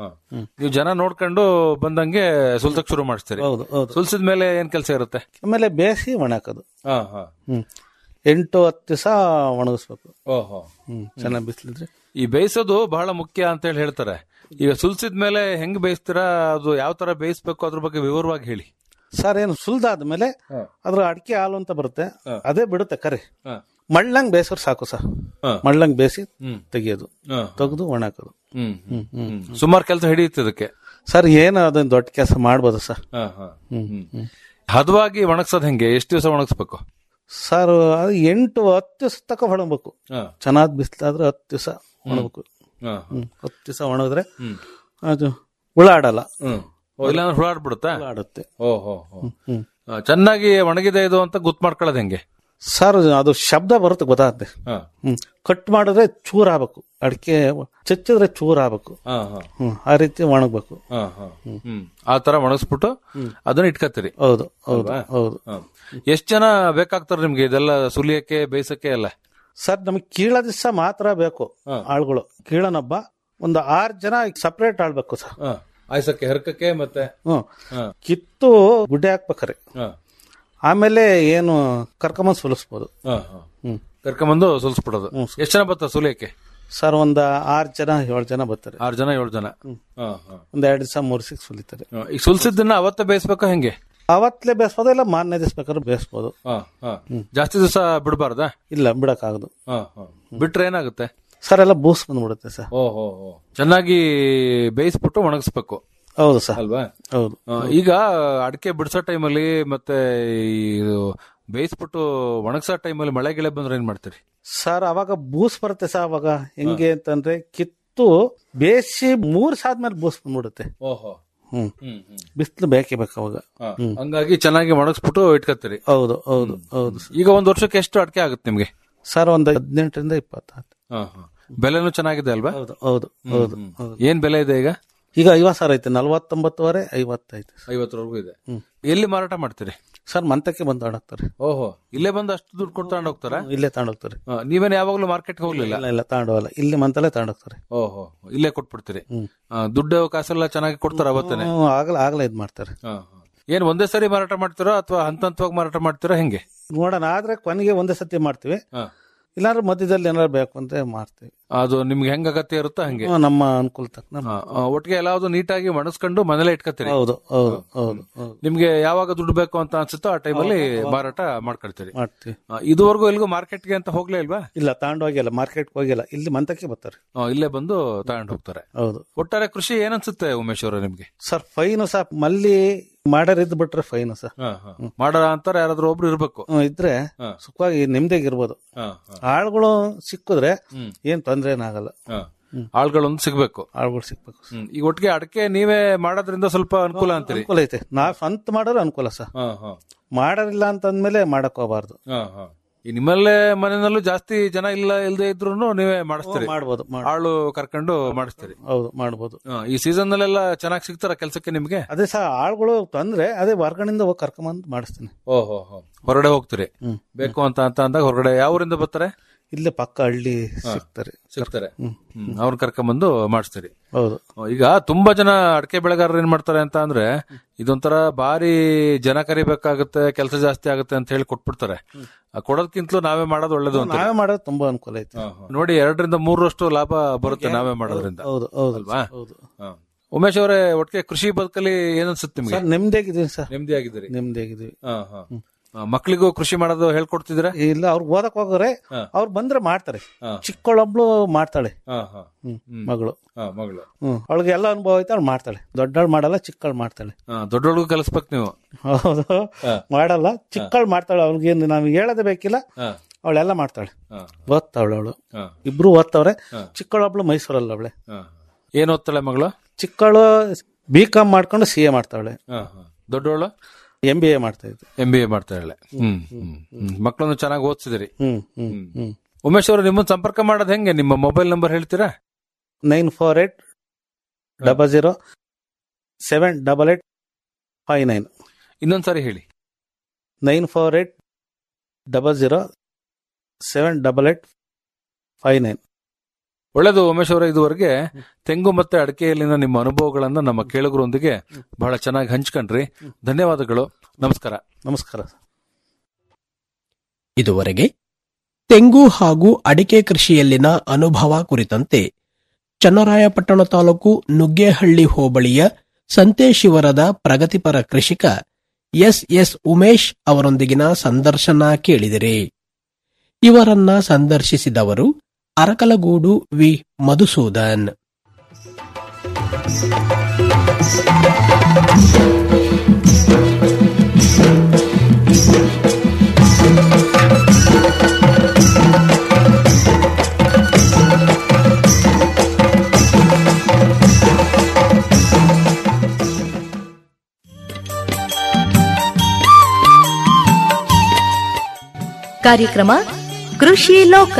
ನೀವು ಜನ ನೋಡ್ಕೊಂಡು ಬಂದಂಗೆ ಸುಲ್ತಕ್ ಶುರು ಮಾಡಿಸ್ತೀರಿ ಹೌದು ಹೌದು ಸುಲ್ಸಿದ ಮೇಲೆ ಏನ್ ಕೆಲಸ ಇರುತ್ತೆ ಆಮೇಲೆ ಬೇಯಿಸಿ ಒಣಹಾಕೋದು ಹ್ಮ್ ಎಂಟು ಹತ್ತು ದಿವಸ ಒಣಗಿಸ್ಬೇಕು ಓಹೋ ಹ್ಮ್ ಚೆನ್ನಾಗಿ ಬಿಸಿಲಿದ್ರೆ ಈ ಬೇಯಿಸೋದು ಬಹಳ ಮುಖ್ಯ ಅಂತ ಹೇಳಿ ಹೇಳ್ತಾರೆ ಈಗ ಸುಲ್ಸಿದ ಮೇಲೆ ಹೆಂಗ್ ಬೇಯಿಸ್ತೀರಾ ಅದು ಯಾವ ತರ ಬೇಯಿಸ್ಬೇಕು ಅದ್ರ ಬಗ್ಗೆ ವಿವರವಾಗಿ ಹೇಳಿ ಸರ್ ಏನು ಸುಲ್ದಾದ್ಮೇಲೆ ಅದ್ರ ಅಡಿಕೆ ಹಾಲು ಅಂತ ಬರುತ್ತೆ ಅದೇ ಬಿಡುತ್ತೆ ಕರಿ ಮಳ್ಳಂಗ್ ಬೇಯಿಸೋರು ಸಾಕು ಸರ್ ಮಳ್ಳಂಗ್ ಬೇಯಿಸಿ ತೆಗಿಯೋದು ತೆಗೆದು ಒಣಹಾಕೋದು ಹ್ಮ್ ಹ್ಮ್ ಹ್ಮ್ ಸುಮಾರು ಕೆಲಸ ಹಿಡಿಯುತ್ತೆ ಇದಕ್ಕೆ ಸರ್ ಏನು ಅದನ್ನ ದೊಡ್ಡ ಕೆಲಸ ಮಾಡ್ಬೋದು ಸರ್ ಹ್ಮ್ ಹ್ಮ್ ಹದವಾಗಿ ಒಣಗ್ಸೋದ್ ಹೆಂಗೆ ಎಷ್ಟು ದಿವಸ ಒಣಗಿಸ್ಬೇಕು ಸರ್ ಅದು ಎಂಟು ಹತ್ತು ದಿವಸ ತಕ ಒಣಗಬೇಕು ಚೆನ್ನಾಗ್ ಬಿಸಿಲಾದ್ರೆ ಹತ್ತು ದಿವಸ ಒಣಗಬೇಕು ಹ್ಮ್ ಹತ್ತು ದಿವಸ ಒಣಗಿದ್ರೆ ಅದು ಹುಳ ಆಡಲ್ಲ ಇಲ್ಲ ಹುಳ ಆಡ್ಬಿಡುತ್ತಾ ಹುಳ ಆಡುತ್ತೆ ಓಹೋ ಚೆನ್ನಾಗಿ ಒಣಗಿದೆ ಇದು ಅಂತ ಗುರ್ತ್ ಮಾಡ್ಕೊಳ್ಳೋದು ಹೆಂಗೆ ಸರ್ ಅದು ಶಬ್ದ ಬರುತ್ತೆ ಗೊತ್ತಾಗುತ್ತೆ ಹ್ಮ್ ಕಟ್ ಮಾಡಿದ್ರೆ ಚೂರ್ ಆಗ್ಬೇಕು ಅಡಿಕೆ ಚಚ್ಚಿದ್ರೆ ಚೂರ್ ಆಗ್ಬೇಕು ಹ್ಮ್ ಆ ರೀತಿ ಒಣಗ್ಬೇಕು ಹ್ಮ್ ಆ ತರ ಒಣಗಿಸ್ಬಿಟ್ಟು ಅದನ್ನ ಇಟ್ಕತ್ತೀರಿ ಹೌದು ಹೌದು ಅಲ್ವಾ? ಹೌದು ಹ. ಎಷ್ಟ್ ಜನ ಬೇಕಾಗ್ತಾರ ನಿಮ್ಗೆ ಇದೆಲ್ಲ ಸುಲಿಯಕ್ಕೆ ಬೇಯಿಸಕ್ಕೆ ಎಲ್ಲ ಸರ್ ನಮಗೆ ಕೀಳ ದಿವಸ ಮಾತ್ರ ಬೇಕು ಆಳುಗಳು ಕೀಳನೊಬ್ಬ ಒಂದು ಆರು ಜನ ಸಪರೇಟ್ ಆಳ್ಬೇಕು ಸರ್ ಆಯ್ಸಕ್ಕೆ ಹರ್ಕಕ್ಕೆ ಮತ್ತೆ ಹ್ಮ್ ಹ. ಕಿತ್ತು ಗುಡ್ಡೆ ಹಾಕ್ಬೇಕಾರೆ ಹ. ಆಮೇಲೆ ಏನು ಕರ್ಕೊಂಬಂದ್ ಸುಲಿಸ್ಬೋದು ಹ, ಹ. ಹ್ಮ್ ಕರ್ಕೊಂಬಂದು ಸುಲ್ಸ್ಬಿಡೋದು ಎಷ್ಟ್ ಜನ ಬರ್ತಾರ ಸುಲಿಯಕ್ಕೆ ಸರ್ ಒಂದ್ ಆರು ಜನ ಏಳು ಜನ ಬರ್ತಾರೆ ಆರ್ ಜನ ಏಳು ಜನ ಹ, ಹ. ಒಂದ್ ಎರಡು ದಿವಸ ಮೂರ್ ಸಿಕ್ಸ್ ಸುಲಿತಾರೆ ಹ. ಈಗ ಸುಲ್ಸಿದ್ದನ್ನ ಅವತ್ತೇ ಬೇಯಿಸ್ಬೇಕಾ ಹೆಂಗೆ ಅವತ್ಲೇ ಬೇಯಿಸ್ಬೋದು ಇಲ್ಲ ಮಾರನೇ ದಿವಸ ಬೇಕಾದ್ರೆ ಬೇಯಿಸ್ಬೋದು ಹ, ಹ. ಜಾಸ್ತಿ ದಿವಸ ಬಿಡಬಾರ್ದಾ ಇಲ್ಲ ಬಿಡಕ್ಕಾಗದು ಬಿಟ್ರೆ ಏನಾಗುತ್ತೆ ಸರ್ ಎಲ್ಲ ಬೂಸ್ ಬಂದ್ಬಿಡುತ್ತೆ ಸರ್ ಓಹೋ ಚೆನ್ನಾಗಿ ಬೇಯಿಸ್ಬಿಟ್ಟು ಒಣಗಿಸ್ಬೇಕು ಹೌದು ಸರ್ ಅಲ್ವಾ ಹೌದು ಆ, ಈಗ ಅಡಿಕೆ ಬಿಡ್ಸೋ ಟೈಮಲ್ಲಿ ಮತ್ತೆ ಈ ಇದು ಬೇಯಿಸ್ಬಿಟ್ಟು ಒಣಗ್ಸೋ ಟೈಮಲ್ಲಿ ಮಳೆ ಗಿಳೆ ಬಂದ್ರೆ ಏನ್ ಮಾಡ್ತೀರಿ ಸರ್ ಅವಾಗ ಬೂಸ್ ಬರುತ್ತೆ ಸರ್ ಅವಾಗ ಹೆಂಗೆ ಅಂತಂದ್ರೆ ಕಿತ್ತು ಬೇಯಿಸಿ ಮೂರ್ ಸಾದ್ಮೇಲೆ ಬೂಸ್ ಬಂದ್ಬಿಡುತ್ತೆ ಓಹೋ ಹ್ಮ್ ಹ್ಮ್ ಹ್ಮ್ ಬಿಸಿಲು ಬೇಕೇ ಬೇಕು ಅವಾಗ ಹ್ಮ್. ಹಂಗಾಗಿ ಚೆನ್ನಾಗಿ ಒಣಗಿಸ್ಬಿಟ್ಟು ಇಟ್ಕೊತೀರಿ ಹೌದು ಹೌದು ಹೌದು ಸರ್. ಈಗ ಒಂದ್ ವರ್ಷಕ್ಕೆ ಎಷ್ಟು ಅಡಿಕೆ ಆಗುತ್ತೆ ನಿಮ್ಗೆ ಸರ್ ಒಂದು ಹದಿನೆಂಟರಿಂದ ಇಪ್ಪತ್ತು ಬೆಲೆನೂ ಚೆನ್ನಾಗಿದೆ ಅಲ್ವಾ ಹೌದು ಹೌದು ಹೌದು ಹೌದು ಏನ್ ಬೆಲೆ ಇದೆ ಈಗ ಈಗ ಐವತ್ತು ಸಾವಿರ ಐತೆ ನಲ್ವತ್ತೊಂಬತ್ತುವರೆ ಐವತ್ತೈತೆ ಐವತ್ತರವರೆಗೂ ಇದೆ ಎಲ್ಲಿ ಮಾರಾಟ ಮಾಡ್ತೀರಿ ಸರ್ ಮಂತಕ್ಕೆ ಬಂದು ಆಡಾಕ್ತಾರೆ ಓಹೋ ಇಲ್ಲೇ ಬಂದು ಅಷ್ಟು ದುಡ್ಡು ಕೊಟ್ಟು ತಗೊಂಡು ಹೋಗ್ತಾರಾ ಇಲ್ಲೇ ತಗೊಂಡೋಗ್ತಾರೆ ಆ, ನೀವೇನ್ ಯಾವಾಗ್ಲೂ ಮಾರ್ಕೆಟ್ಗೆ ಹೋಗ್ಲಿಲ್ಲ ಇಲ್ಲ ಇಲ್ಲ ತಗೊಂಡೋಗಲ್ಲ ಇಲ್ಲಿ ಮಂತಲ್ಲೇ ತಗೊಂಡೋಗ್ತಾರೆ ಓಹೋ ಇಲ್ಲೇ ಕೊಟ್ಬಿಡ್ತೀರಿ ಆ, ದುಡ್ಡು ಕಾಸೆಲ್ಲ ಚೆನ್ನಾಗಿ ಕೊಡ್ತಾರ ಅವತ್ತೇನೆ ಹ್ಮ್, ಆಗಲ್ಲ ಆಗಲ್ಲ ಇದ್ ಮಾಡ್ತಾರೆ ಆ, ಆ. ಏನ್ ಒಂದೇ ಸರಿ ಮಾರಾಟ ಮಾಡ್ತೀರಾ ಅಥವಾ ಹಂತ ಹಂತವಾಗಿ ಮಾರಾಟ ಮಾಡ್ತೀರಾ ಹೆಂಗೆ ನೋಡೋಣ ಆದ್ರೆ ಕೊನೆಗೆ ಒಂದೇ ಸತಿ ಮಾಡ್ತೀವಿ ಆ. ಇಲ್ಲಾಂದ್ರೆ ಮಧ್ಯದಲ್ಲಿ ಏನಾರು ಬೇಕು ಅಂತ ಮಾಡ್ತೀವಿ ಅದು ನಿಮ್ಗೆ ಹೆಂಗ್ ಅಗತ್ಯ ಇರುತ್ತೋ ಹಂಗೆ ಹ್ಮ್, ನಮ್ಮ ಅನುಕೂಲ ತಕ್ಕ ಆ, ಆ, ಒಟ್ಟಿಗೆ ಎಲ್ಲಾವುದು ನೀಟಾಗಿ ಮಣಸ್ಕೊಂಡು ಮನೇಲೆ ಇಟ್ಕೊತೀರಿ ಹೌದು ಹೌದು ಹೌದು ಹೌದು ನಿಮ್ಗೆ ಯಾವಾಗ ದುಡ್ಡು ಬೇಕು ಅಂತ ಅನ್ಸುತ್ತೋ ಆ ಟೈಮಲ್ಲಿ ಮಾರಾಟ ಮಾಡ್ಕೊಳ್ತೀರಿ ಮಾಡ್ತೀವಿ ಆ, ಇದುವರೆಗೂ ಎಲ್ಗೂ ಮಾರ್ಕೆಟ್ಗೆ ಅಂತ ಹೋಗ್ಲೇ ಇಲ್ವಾ ಇಲ್ಲ ತಗೊಂಡೋಗಿಲ್ಲ ಮಾರ್ಕೆಟ್ಗೆ ಹೋಗಿಲ್ಲ ಇಲ್ಲಿ ಮಂತಕ್ಕೆ ಬರ್ತಾರೆ ಆ, ಇಲ್ಲೇ ಬಂದು ತಗೊಂಡು ಹೋಗ್ತಾರೆ ಹೌದು ಒಟ್ಟಾರೆ ಕೃಷಿ ಏನನ್ಸುತ್ತೆ ಉಮೇಶ್ ಅವರ ನಿಮ್ಗೆ ಸರ್ ಫೈನು ಸರ್ ಮಲ್ಲಿ ಮಾಡರ್ ಇದ್ ಬಿಟ್ರೆ ಫೈನು ಸರ್ ಮಾಡೋ ಅಂತಾರೆ ಯಾರಾದ್ರೂ ಒಬ್ರು ಇರ್ಬೇಕು ಹ್ಮ್, ಇದ್ರೆ ಹಾ. ಸುಖವಾಗಿ ನೆಮ್ಮದಿಯಾಗಿರ್ಬೋದು ಆಳುಗಳು ಸಿಕ್ಕಿದ್ರೆ ಏನ್ ತೊಂದ್ರೆ ಏನಾಗಲ್ಲ ಆಳ್ಗಳೊಂದು ಸಿಗ್ಬೇಕು ಆಳುಗಳು ಸಿಕ್ಬೇಕು ಹ್ಮ್. ಈಗ ಒಟ್ಟಿಗೆ ಅಡಕೆ ನೀವೇ ಮಾಡೋದ್ರಿಂದ ಸ್ವಲ್ಪ ಅನುಕೂಲ ಅಂತೀರಿ ಅನುಕೂಲ ಐತೆ ನಾವ್ ಸ್ವಂತ ಮಾಡೋರು ಅನುಕೂಲ ಸರ್ ಹಾ, ಹಾ. ಮಾಡರಿಲ್ಲ ಅಂತಂದ್ಮೇಲೆ ಮಾಡಕ್ ಹೋಗ್ಬಾರ್ದು ಹಾ, ಹಾ. ಈ ನಿಮ್ಮಲ್ಲೇ ಮನೆಯಲ್ಲೂ ಜಾಸ್ತಿ ಜನ ಇಲ್ಲ ಇಲ್ಲದೆ ಇದ್ರು ನೀವೇ ಮಾಡಿಸ್ತೀರಿ ಹ್ಮ್, ಮಾಡ್ಬೋದು, ಮಾಡ್ಬೋದು. ಆಳು ಕರ್ಕೊಂಡು ಮಾಡಿಸ್ತೀರಿ ಹೌದು ಮಾಡ್ಬೋದು ಹಾ, ಈ ಸೀಸನ್ ನಲ್ಲೆಲ್ಲ ಚೆನ್ನಾಗಿ ಸಿಗ್ತಾರ ಕೆಲಸಕ್ಕೆ ನಿಮ್ಗೆ ಅದೇ ಸಹ ಆಳ್ಗಳು ತೊಂದ್ರೆ ಅದೇ ಹೊರ್ಗಡೆಯಿಂದ ಹೋಗಿ ಕರ್ಕೊಂಬಂದು ಮಾಡಿಸ್ತೀನಿ ಓಹೋ ಹೊರಗಡೆ ಹೋಗ್ತೀರಿ ಬೇಕು ಅಂತ ಅಂತ ಅಂದಾಗ ಹೊರಗಡೆ ಯಾವ ಊರಿಂದ ಬರ್ತಾರೆ ಇಲ್ಲೇ ಪಕ್ಕ ಹಳ್ಳಿ ಸಿಗ್ತಾರೆ ಸಿಗ್ತಾರೆ ಅವ್ರ ಕರ್ಕೊಂಬಂದು ಮಾಡಿಸ್ತೀರಿ ಹೌದು ಈಗ ತುಂಬಾ ಜನ ಅಡಕೆ ಬೆಳೆಗಾರರು ಏನ್ ಮಾಡ್ತಾರೆ ಅಂತ ಅಂದ್ರೆ ಇದೊಂಥರ ಭಾರಿ ಜನ ಕರಿಬೇಕಾಗುತ್ತೆ ಕೆಲಸ ಜಾಸ್ತಿ ಆಗುತ್ತೆ ಅಂತ ಹೇಳಿ ಕೊಟ್ಬಿಡ್ತಾರೆ ಆ ಕೊಡೋದ್ಕಿಂತಲೂ ನಾವೇ ಮಾಡೋದು ಒಳ್ಳೇದು ಅಂತ ನಾವೇ ಮಾಡೋದು ತುಂಬಾ ಅನುಕೂಲ ಐತೆ ನೋಡಿ ಎರಡರಿಂದ ಮೂರರಷ್ಟು ಲಾಭ ಬರುತ್ತೆ ನಾವೇ ಮಾಡೋದ್ರಿಂದ ಹೌದು ಹೌದು ಅಲ್ವಾ ಹೌದು ಹಾ. ಉಮೇಶ್ ಅವರೇ ಒಟ್ಟಿಗೆ ಕೃಷಿ ಬದುಕಲ್ಲಿ ಏನನ್ಸುತ್ತೆ ನಿಮ್ಗೆ ಸರ್ ನೆಮ್ಮದಿಯಾಗಿದ್ದೀವಿ ಸರ್ ನೆಮ್ಮದಿ ಆಗಿದ್ದೀರಿ ನೆಮ್ಮದಿಯಾಗಿದ್ದೀವಿ ಮಕ್ಕಳಿಗೂ ಕೃಷಿ ಮಾಡೋದು ಹೇಳ್ಕೊಡ್ತಿದ್ರ ಇಲ್ಲ ಅವ್ರಿಗೆ ಓದಕ್ ಹೋಗೋರೆ ಅವ್ರು ಬಂದ್ರೆ ಮಾಡ್ತಾರೆ ಚಿಕ್ಕವಳೊಬ್ಳು ಮಾಡ್ತಾಳೆ ಹ್ಮ್, ಮಗಳು ಮಗಳು ಹ್ಮ್ ಅವಳಿಗೆ ಎಲ್ಲ ಅನುಭವ ಐತೆ ಅವ್ಳು ಮಾಡ್ತಾಳೆ ದೊಡ್ಡವಳು ಮಾಡಲ್ಲ ಚಿಕ್ಕವಳು ಮಾಡ್ತಾಳೆ ದೊಡ್ಡೊಳಗೂ ಕಲಿಸ್ಬೇಕು ನೀವು ಹೌದು ಮಾಡಲ್ಲ ಚಿಕ್ಕವಳು ಮಾಡ್ತಾಳೆ ಅವ್ಳಿಗೆ ನಮ್ಗೆ ಹೇಳೋದೇ ಬೇಕಿಲ್ಲ ಅವಳೆಲ್ಲ ಮಾಡ್ತಾಳೆ ಓದ್ತಾವಳೆ ಅವಳು ಇಬ್ರು ಓದ್ತಾವ್ರೆ ಚಿಕ್ಕವಳೊಬ್ಳು ಮೈಸೂರಲ್ಲ ಅವಳೆ ಏನ್ ಓದ್ತಾಳೆ ಮಗಳು ಚಿಕ್ಕವಳು ಬಿ ಕಾಮ್ ಮಾಡ್ಕೊಂಡು ಸಿ ಎ ಮಾಡ್ತಾವಳೆ ದೊಡ್ಡವಳು ಎಂ ಬಿ ಎ ಮಾಡ್ತಾ ಇದ್ದೆ ಎಂ ಬಿ ಎ ಮಾಡ್ತಾ ಇರಲ್ಲ ಹ್ಮ್ ಹ್ಮ್ ಮಕ್ಕಳನ್ನು ಚೆನ್ನಾಗಿ ಓದಿಸಿದಿರಿ ಹ್ಮ್ ಹ್ಮ್ ಹ್ಮ್ ಉಮೇಶ್ ಅವರು ನಿಮ್ಮನ್ನ ಸಂಪರ್ಕ ಮಾಡೋದು ಹೆಂಗೆ ನಿಮ್ಮ ಮೊಬೈಲ್ ನಂಬರ್ ಹೇಳ್ತೀರಾ nine four eight double zero seven double eight five nine ಇನ್ನೊಂದ್ಸಾರಿ ಹೇಳಿ nine four eight double zero seven double eight five nine ಒಳ್ಳೇದು ಉಮೇಶ್ ಅವರ ಇದುವರೆಗೆ ತೆಂಗು ಮತ್ತೆ ಅಡಿಕೆಯಲ್ಲಿನ ನಿಮ್ಮ ಅನುಭವಗಳನ್ನ ನಮ್ಮ ಕೇಳುಗರೊಂದಿಗೆ ಬಹಳ ಚೆನ್ನಾಗಿ ಹಂಚ್ಕೊಂಡ್ರಿ ಧನ್ಯವಾದಗಳು ನಮಸ್ಕಾರ ನಮಸ್ಕಾರ ಇದುವರೆಗೆ ತೆಂಗು ಹಾಗೂ ಅಡಿಕೆ ಕೃಷಿಯಲ್ಲಿನ ಅನುಭವ ಕುರಿತಂತೆ ಚನ್ನರಾಯಪಟ್ಟಣ ತಾಲೂಕು ನುಗ್ಗೇಹಳ್ಳಿ ಹೋಬಳಿಯ ಸಂತೇಶಿವರದ ಪ್ರಗತಿಪರ ಕೃಷಿಕ ಎಸ್ ಎಸ್ ಉಮೇಶ್ ಅವರೊಂದಿಗಿನ ಸಂದರ್ಶನ ಕೇಳಿದಿರಿ ಇವರನ್ನ ಸಂದರ್ಶಿಸಿದವರು ಅರಕಲಗೂಡು ವಿ ಮಧುಸೂದನ್ ಕಾರ್ಯಕ್ರಮ ಕೃಷಿ ಲೋಕ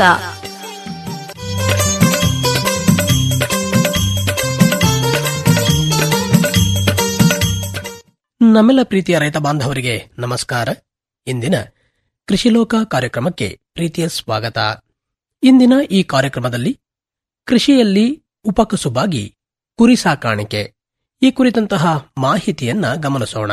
ನಮ್ಮೆಲ್ಲ ಪ್ರೀತಿಯ ರೈತ ಬಾಂಧವರಿಗೆ ನಮಸ್ಕಾರ ಇಂದಿನ ಕೃಷಿಲೋಕ ಕಾರ್ಯಕ್ರಮಕ್ಕೆ ಪ್ರೀತಿಯ ಸ್ವಾಗತ ಇಂದಿನ ಈ ಕಾರ್ಯಕ್ರಮದಲ್ಲಿ ಕೃಷಿಯಲ್ಲಿ ಉಪಕಸುಬಾಗಿ ಕುರಿ ಸಾಕಾಣಿಕೆ ಈ ಕುರಿತಂತಹ ಮಾಹಿತಿಯನ್ನ ಗಮನಿಸೋಣ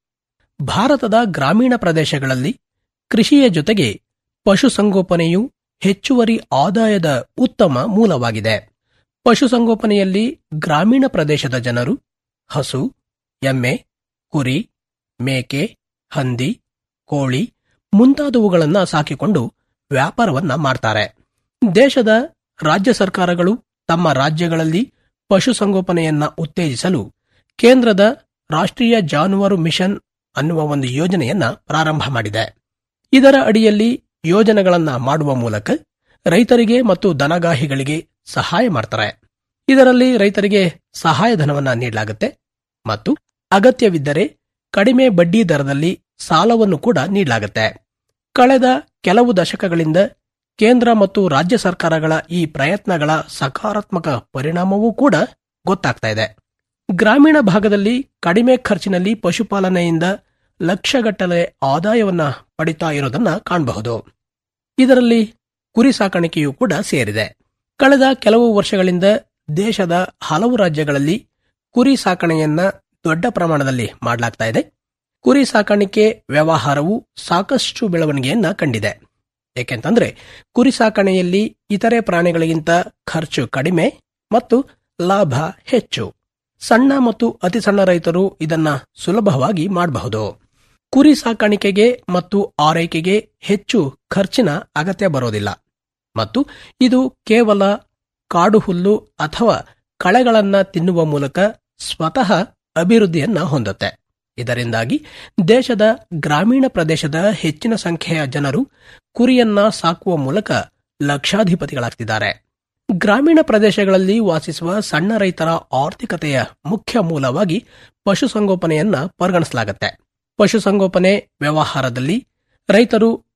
ಭಾರತದ ಗ್ರಾಮೀಣ ಪ್ರದೇಶಗಳಲ್ಲಿ ಕೃಷಿಯ ಜೊತೆಗೆ ಪಶುಸಂಗೋಪನೆಯು ಹೆಚ್ಚುವರಿ ಆದಾಯದ ಉತ್ತಮ ಮೂಲವಾಗಿದೆ ಪಶುಸಂಗೋಪನೆಯಲ್ಲಿ ಗ್ರಾಮೀಣ ಪ್ರದೇಶದ ಜನರು ಹಸು ಎಮ್ಮೆ ಕುರಿ ಮೇಕೆ ಹಂದಿ ಕೋಳಿ ಮುಂತಾದವುಗಳನ್ನ ಸಾಕಿಕೊಂಡು ವ್ಯಾಪಾರವನ್ನ ಮಾಡ್ತಾರೆ ದೇಶದ ರಾಜ್ಯ ಸರ್ಕಾರಗಳು ತಮ್ಮ ರಾಜ್ಯಗಳಲ್ಲಿ ಪಶುಸಂಗೋಪನೆಯನ್ನ ಉತ್ತೇಜಿಸಲು ಕೇಂದ್ರದ ರಾಷ್ಟ್ರೀಯ ಜಾನುವಾರು ಮಿಷನ್ ಅನ್ನುವ ಒಂದು ಯೋಜನೆಯನ್ನ ಪ್ರಾರಂಭ ಮಾಡಿದೆ ಇದರ ಅಡಿಯಲ್ಲಿ ಯೋಜನೆಗಳನ್ನ ಮಾಡುವ ಮೂಲಕ ರೈತರಿಗೆ ಮತ್ತು ದನಗಾಹಿಗಳಿಗೆ ಸಹಾಯ ಮಾಡ್ತಾರೆ ಇದರಲ್ಲಿ ರೈತರಿಗೆ ಸಹಾಯಧನವನ್ನ ನೀಡಲಾಗುತ್ತೆ ಮತ್ತು ಅಗತ್ಯವಿದ್ದರೆ ಕಡಿಮೆ ಬಡ್ಡಿ ದರದಲ್ಲಿ ಸಾಲವನ್ನು ಕೂಡ ನೀಡಲಾಗುತ್ತೆ ಕಳೆದ ಕೆಲವು ದಶಕಗಳಿಂದ ಕೇಂದ್ರ ಮತ್ತು ರಾಜ್ಯ ಸರ್ಕಾರಗಳ ಈ ಪ್ರಯತ್ನಗಳ ಸಕಾರಾತ್ಮಕ ಪರಿಣಾಮವೂ ಕೂಡ ಗೊತ್ತಾಗ್ತಾ ಇದೆ ಗ್ರಾಮೀಣ ಭಾಗದಲ್ಲಿ ಕಡಿಮೆ ಖರ್ಚಿನಲ್ಲಿ ಪಶುಪಾಲನೆಯಿಂದ ಲಕ್ಷಗಟ್ಟಲೆ ಆದಾಯವನ್ನ ಪಡಿತಾ ಇರೋದನ್ನ ಕಾಣಬಹುದು ಇದರಲ್ಲಿ ಕುರಿ ಸಾಕಾಣಿಕೆಯೂ ಕೂಡ ಸೇರಿದೆ ಕಳೆದ ಕೆಲವು ವರ್ಷಗಳಿಂದ ದೇಶದ ಹಲವು ರಾಜ್ಯಗಳಲ್ಲಿ ಕುರಿ ಸಾಕಣೆಯನ್ನ ದೊಡ್ಡ ಪ್ರಮಾಣದಲ್ಲಿ ಮಾಡಲಾಗ್ತಾ ಇದೆ ಕುರಿ ಸಾಕಾಣಿಕೆ ವ್ಯವಹಾರವು ಸಾಕಷ್ಟು ಬೆಳವಣಿಗೆಯನ್ನ ಕಂಡಿದೆ ಏಕೆಂತಂದ್ರೆ ಕುರಿ ಸಾಕಣೆಯಲ್ಲಿ ಇತರೆ ಪ್ರಾಣಿಗಳಿಗಿಂತ ಖರ್ಚು ಕಡಿಮೆ ಮತ್ತು ಲಾಭ ಹೆಚ್ಚು ಸಣ್ಣ ಮತ್ತು ಅತಿ ಸಣ್ಣ ರೈತರು ಇದನ್ನ ಸುಲಭವಾಗಿ ಮಾಡಬಹುದು ಕುರಿ ಸಾಕಾಣಿಕೆಗೆ ಮತ್ತು ಆರೈಕೆಗೆ ಹೆಚ್ಚು ಖರ್ಚಿನ ಅಗತ್ಯ ಬರೋದಿಲ್ಲ ಮತ್ತು ಇದು ಕೇವಲ ಕಾಡು ಹುಲ್ಲು ಅಥವಾ ಕಳೆಗಳನ್ನ ತಿನ್ನುವ ಮೂಲಕ ಸ್ವತಃ ಅಭಿವೃದ್ಧಿಯನ್ನ ಹೊಂದುತ್ತೆ ಇದರಿಂದಾಗಿ ದೇಶದ ಗ್ರಾಮೀಣ ಪ್ರದೇಶದ ಹೆಚ್ಚಿನ ಸಂಖ್ಯೆಯ ಜನರು ಕುರಿಯನ್ನ ಸಾಕುವ ಮೂಲಕ ಲಕ್ಷಾಧಿಪತಿಗಳಾಗ್ತಿದ್ದಾರೆ ಗ್ರಾಮೀಣ ಪ್ರದೇಶಗಳಲ್ಲಿ ವಾಸಿಸುವ ಸಣ್ಣ ರೈತರ ಆರ್ಥಿಕತೆಯ ಮುಖ್ಯ ಮೂಲವಾಗಿ ಪಶುಸಂಗೋಪನೆಯನ್ನ ಪರಿಗಣಿಸಲಾಗುತ್ತೆ ಪಶುಸಂಗೋಪನೆ ವ್ಯವಹಾರದಲ್ಲಿ ರೈತರು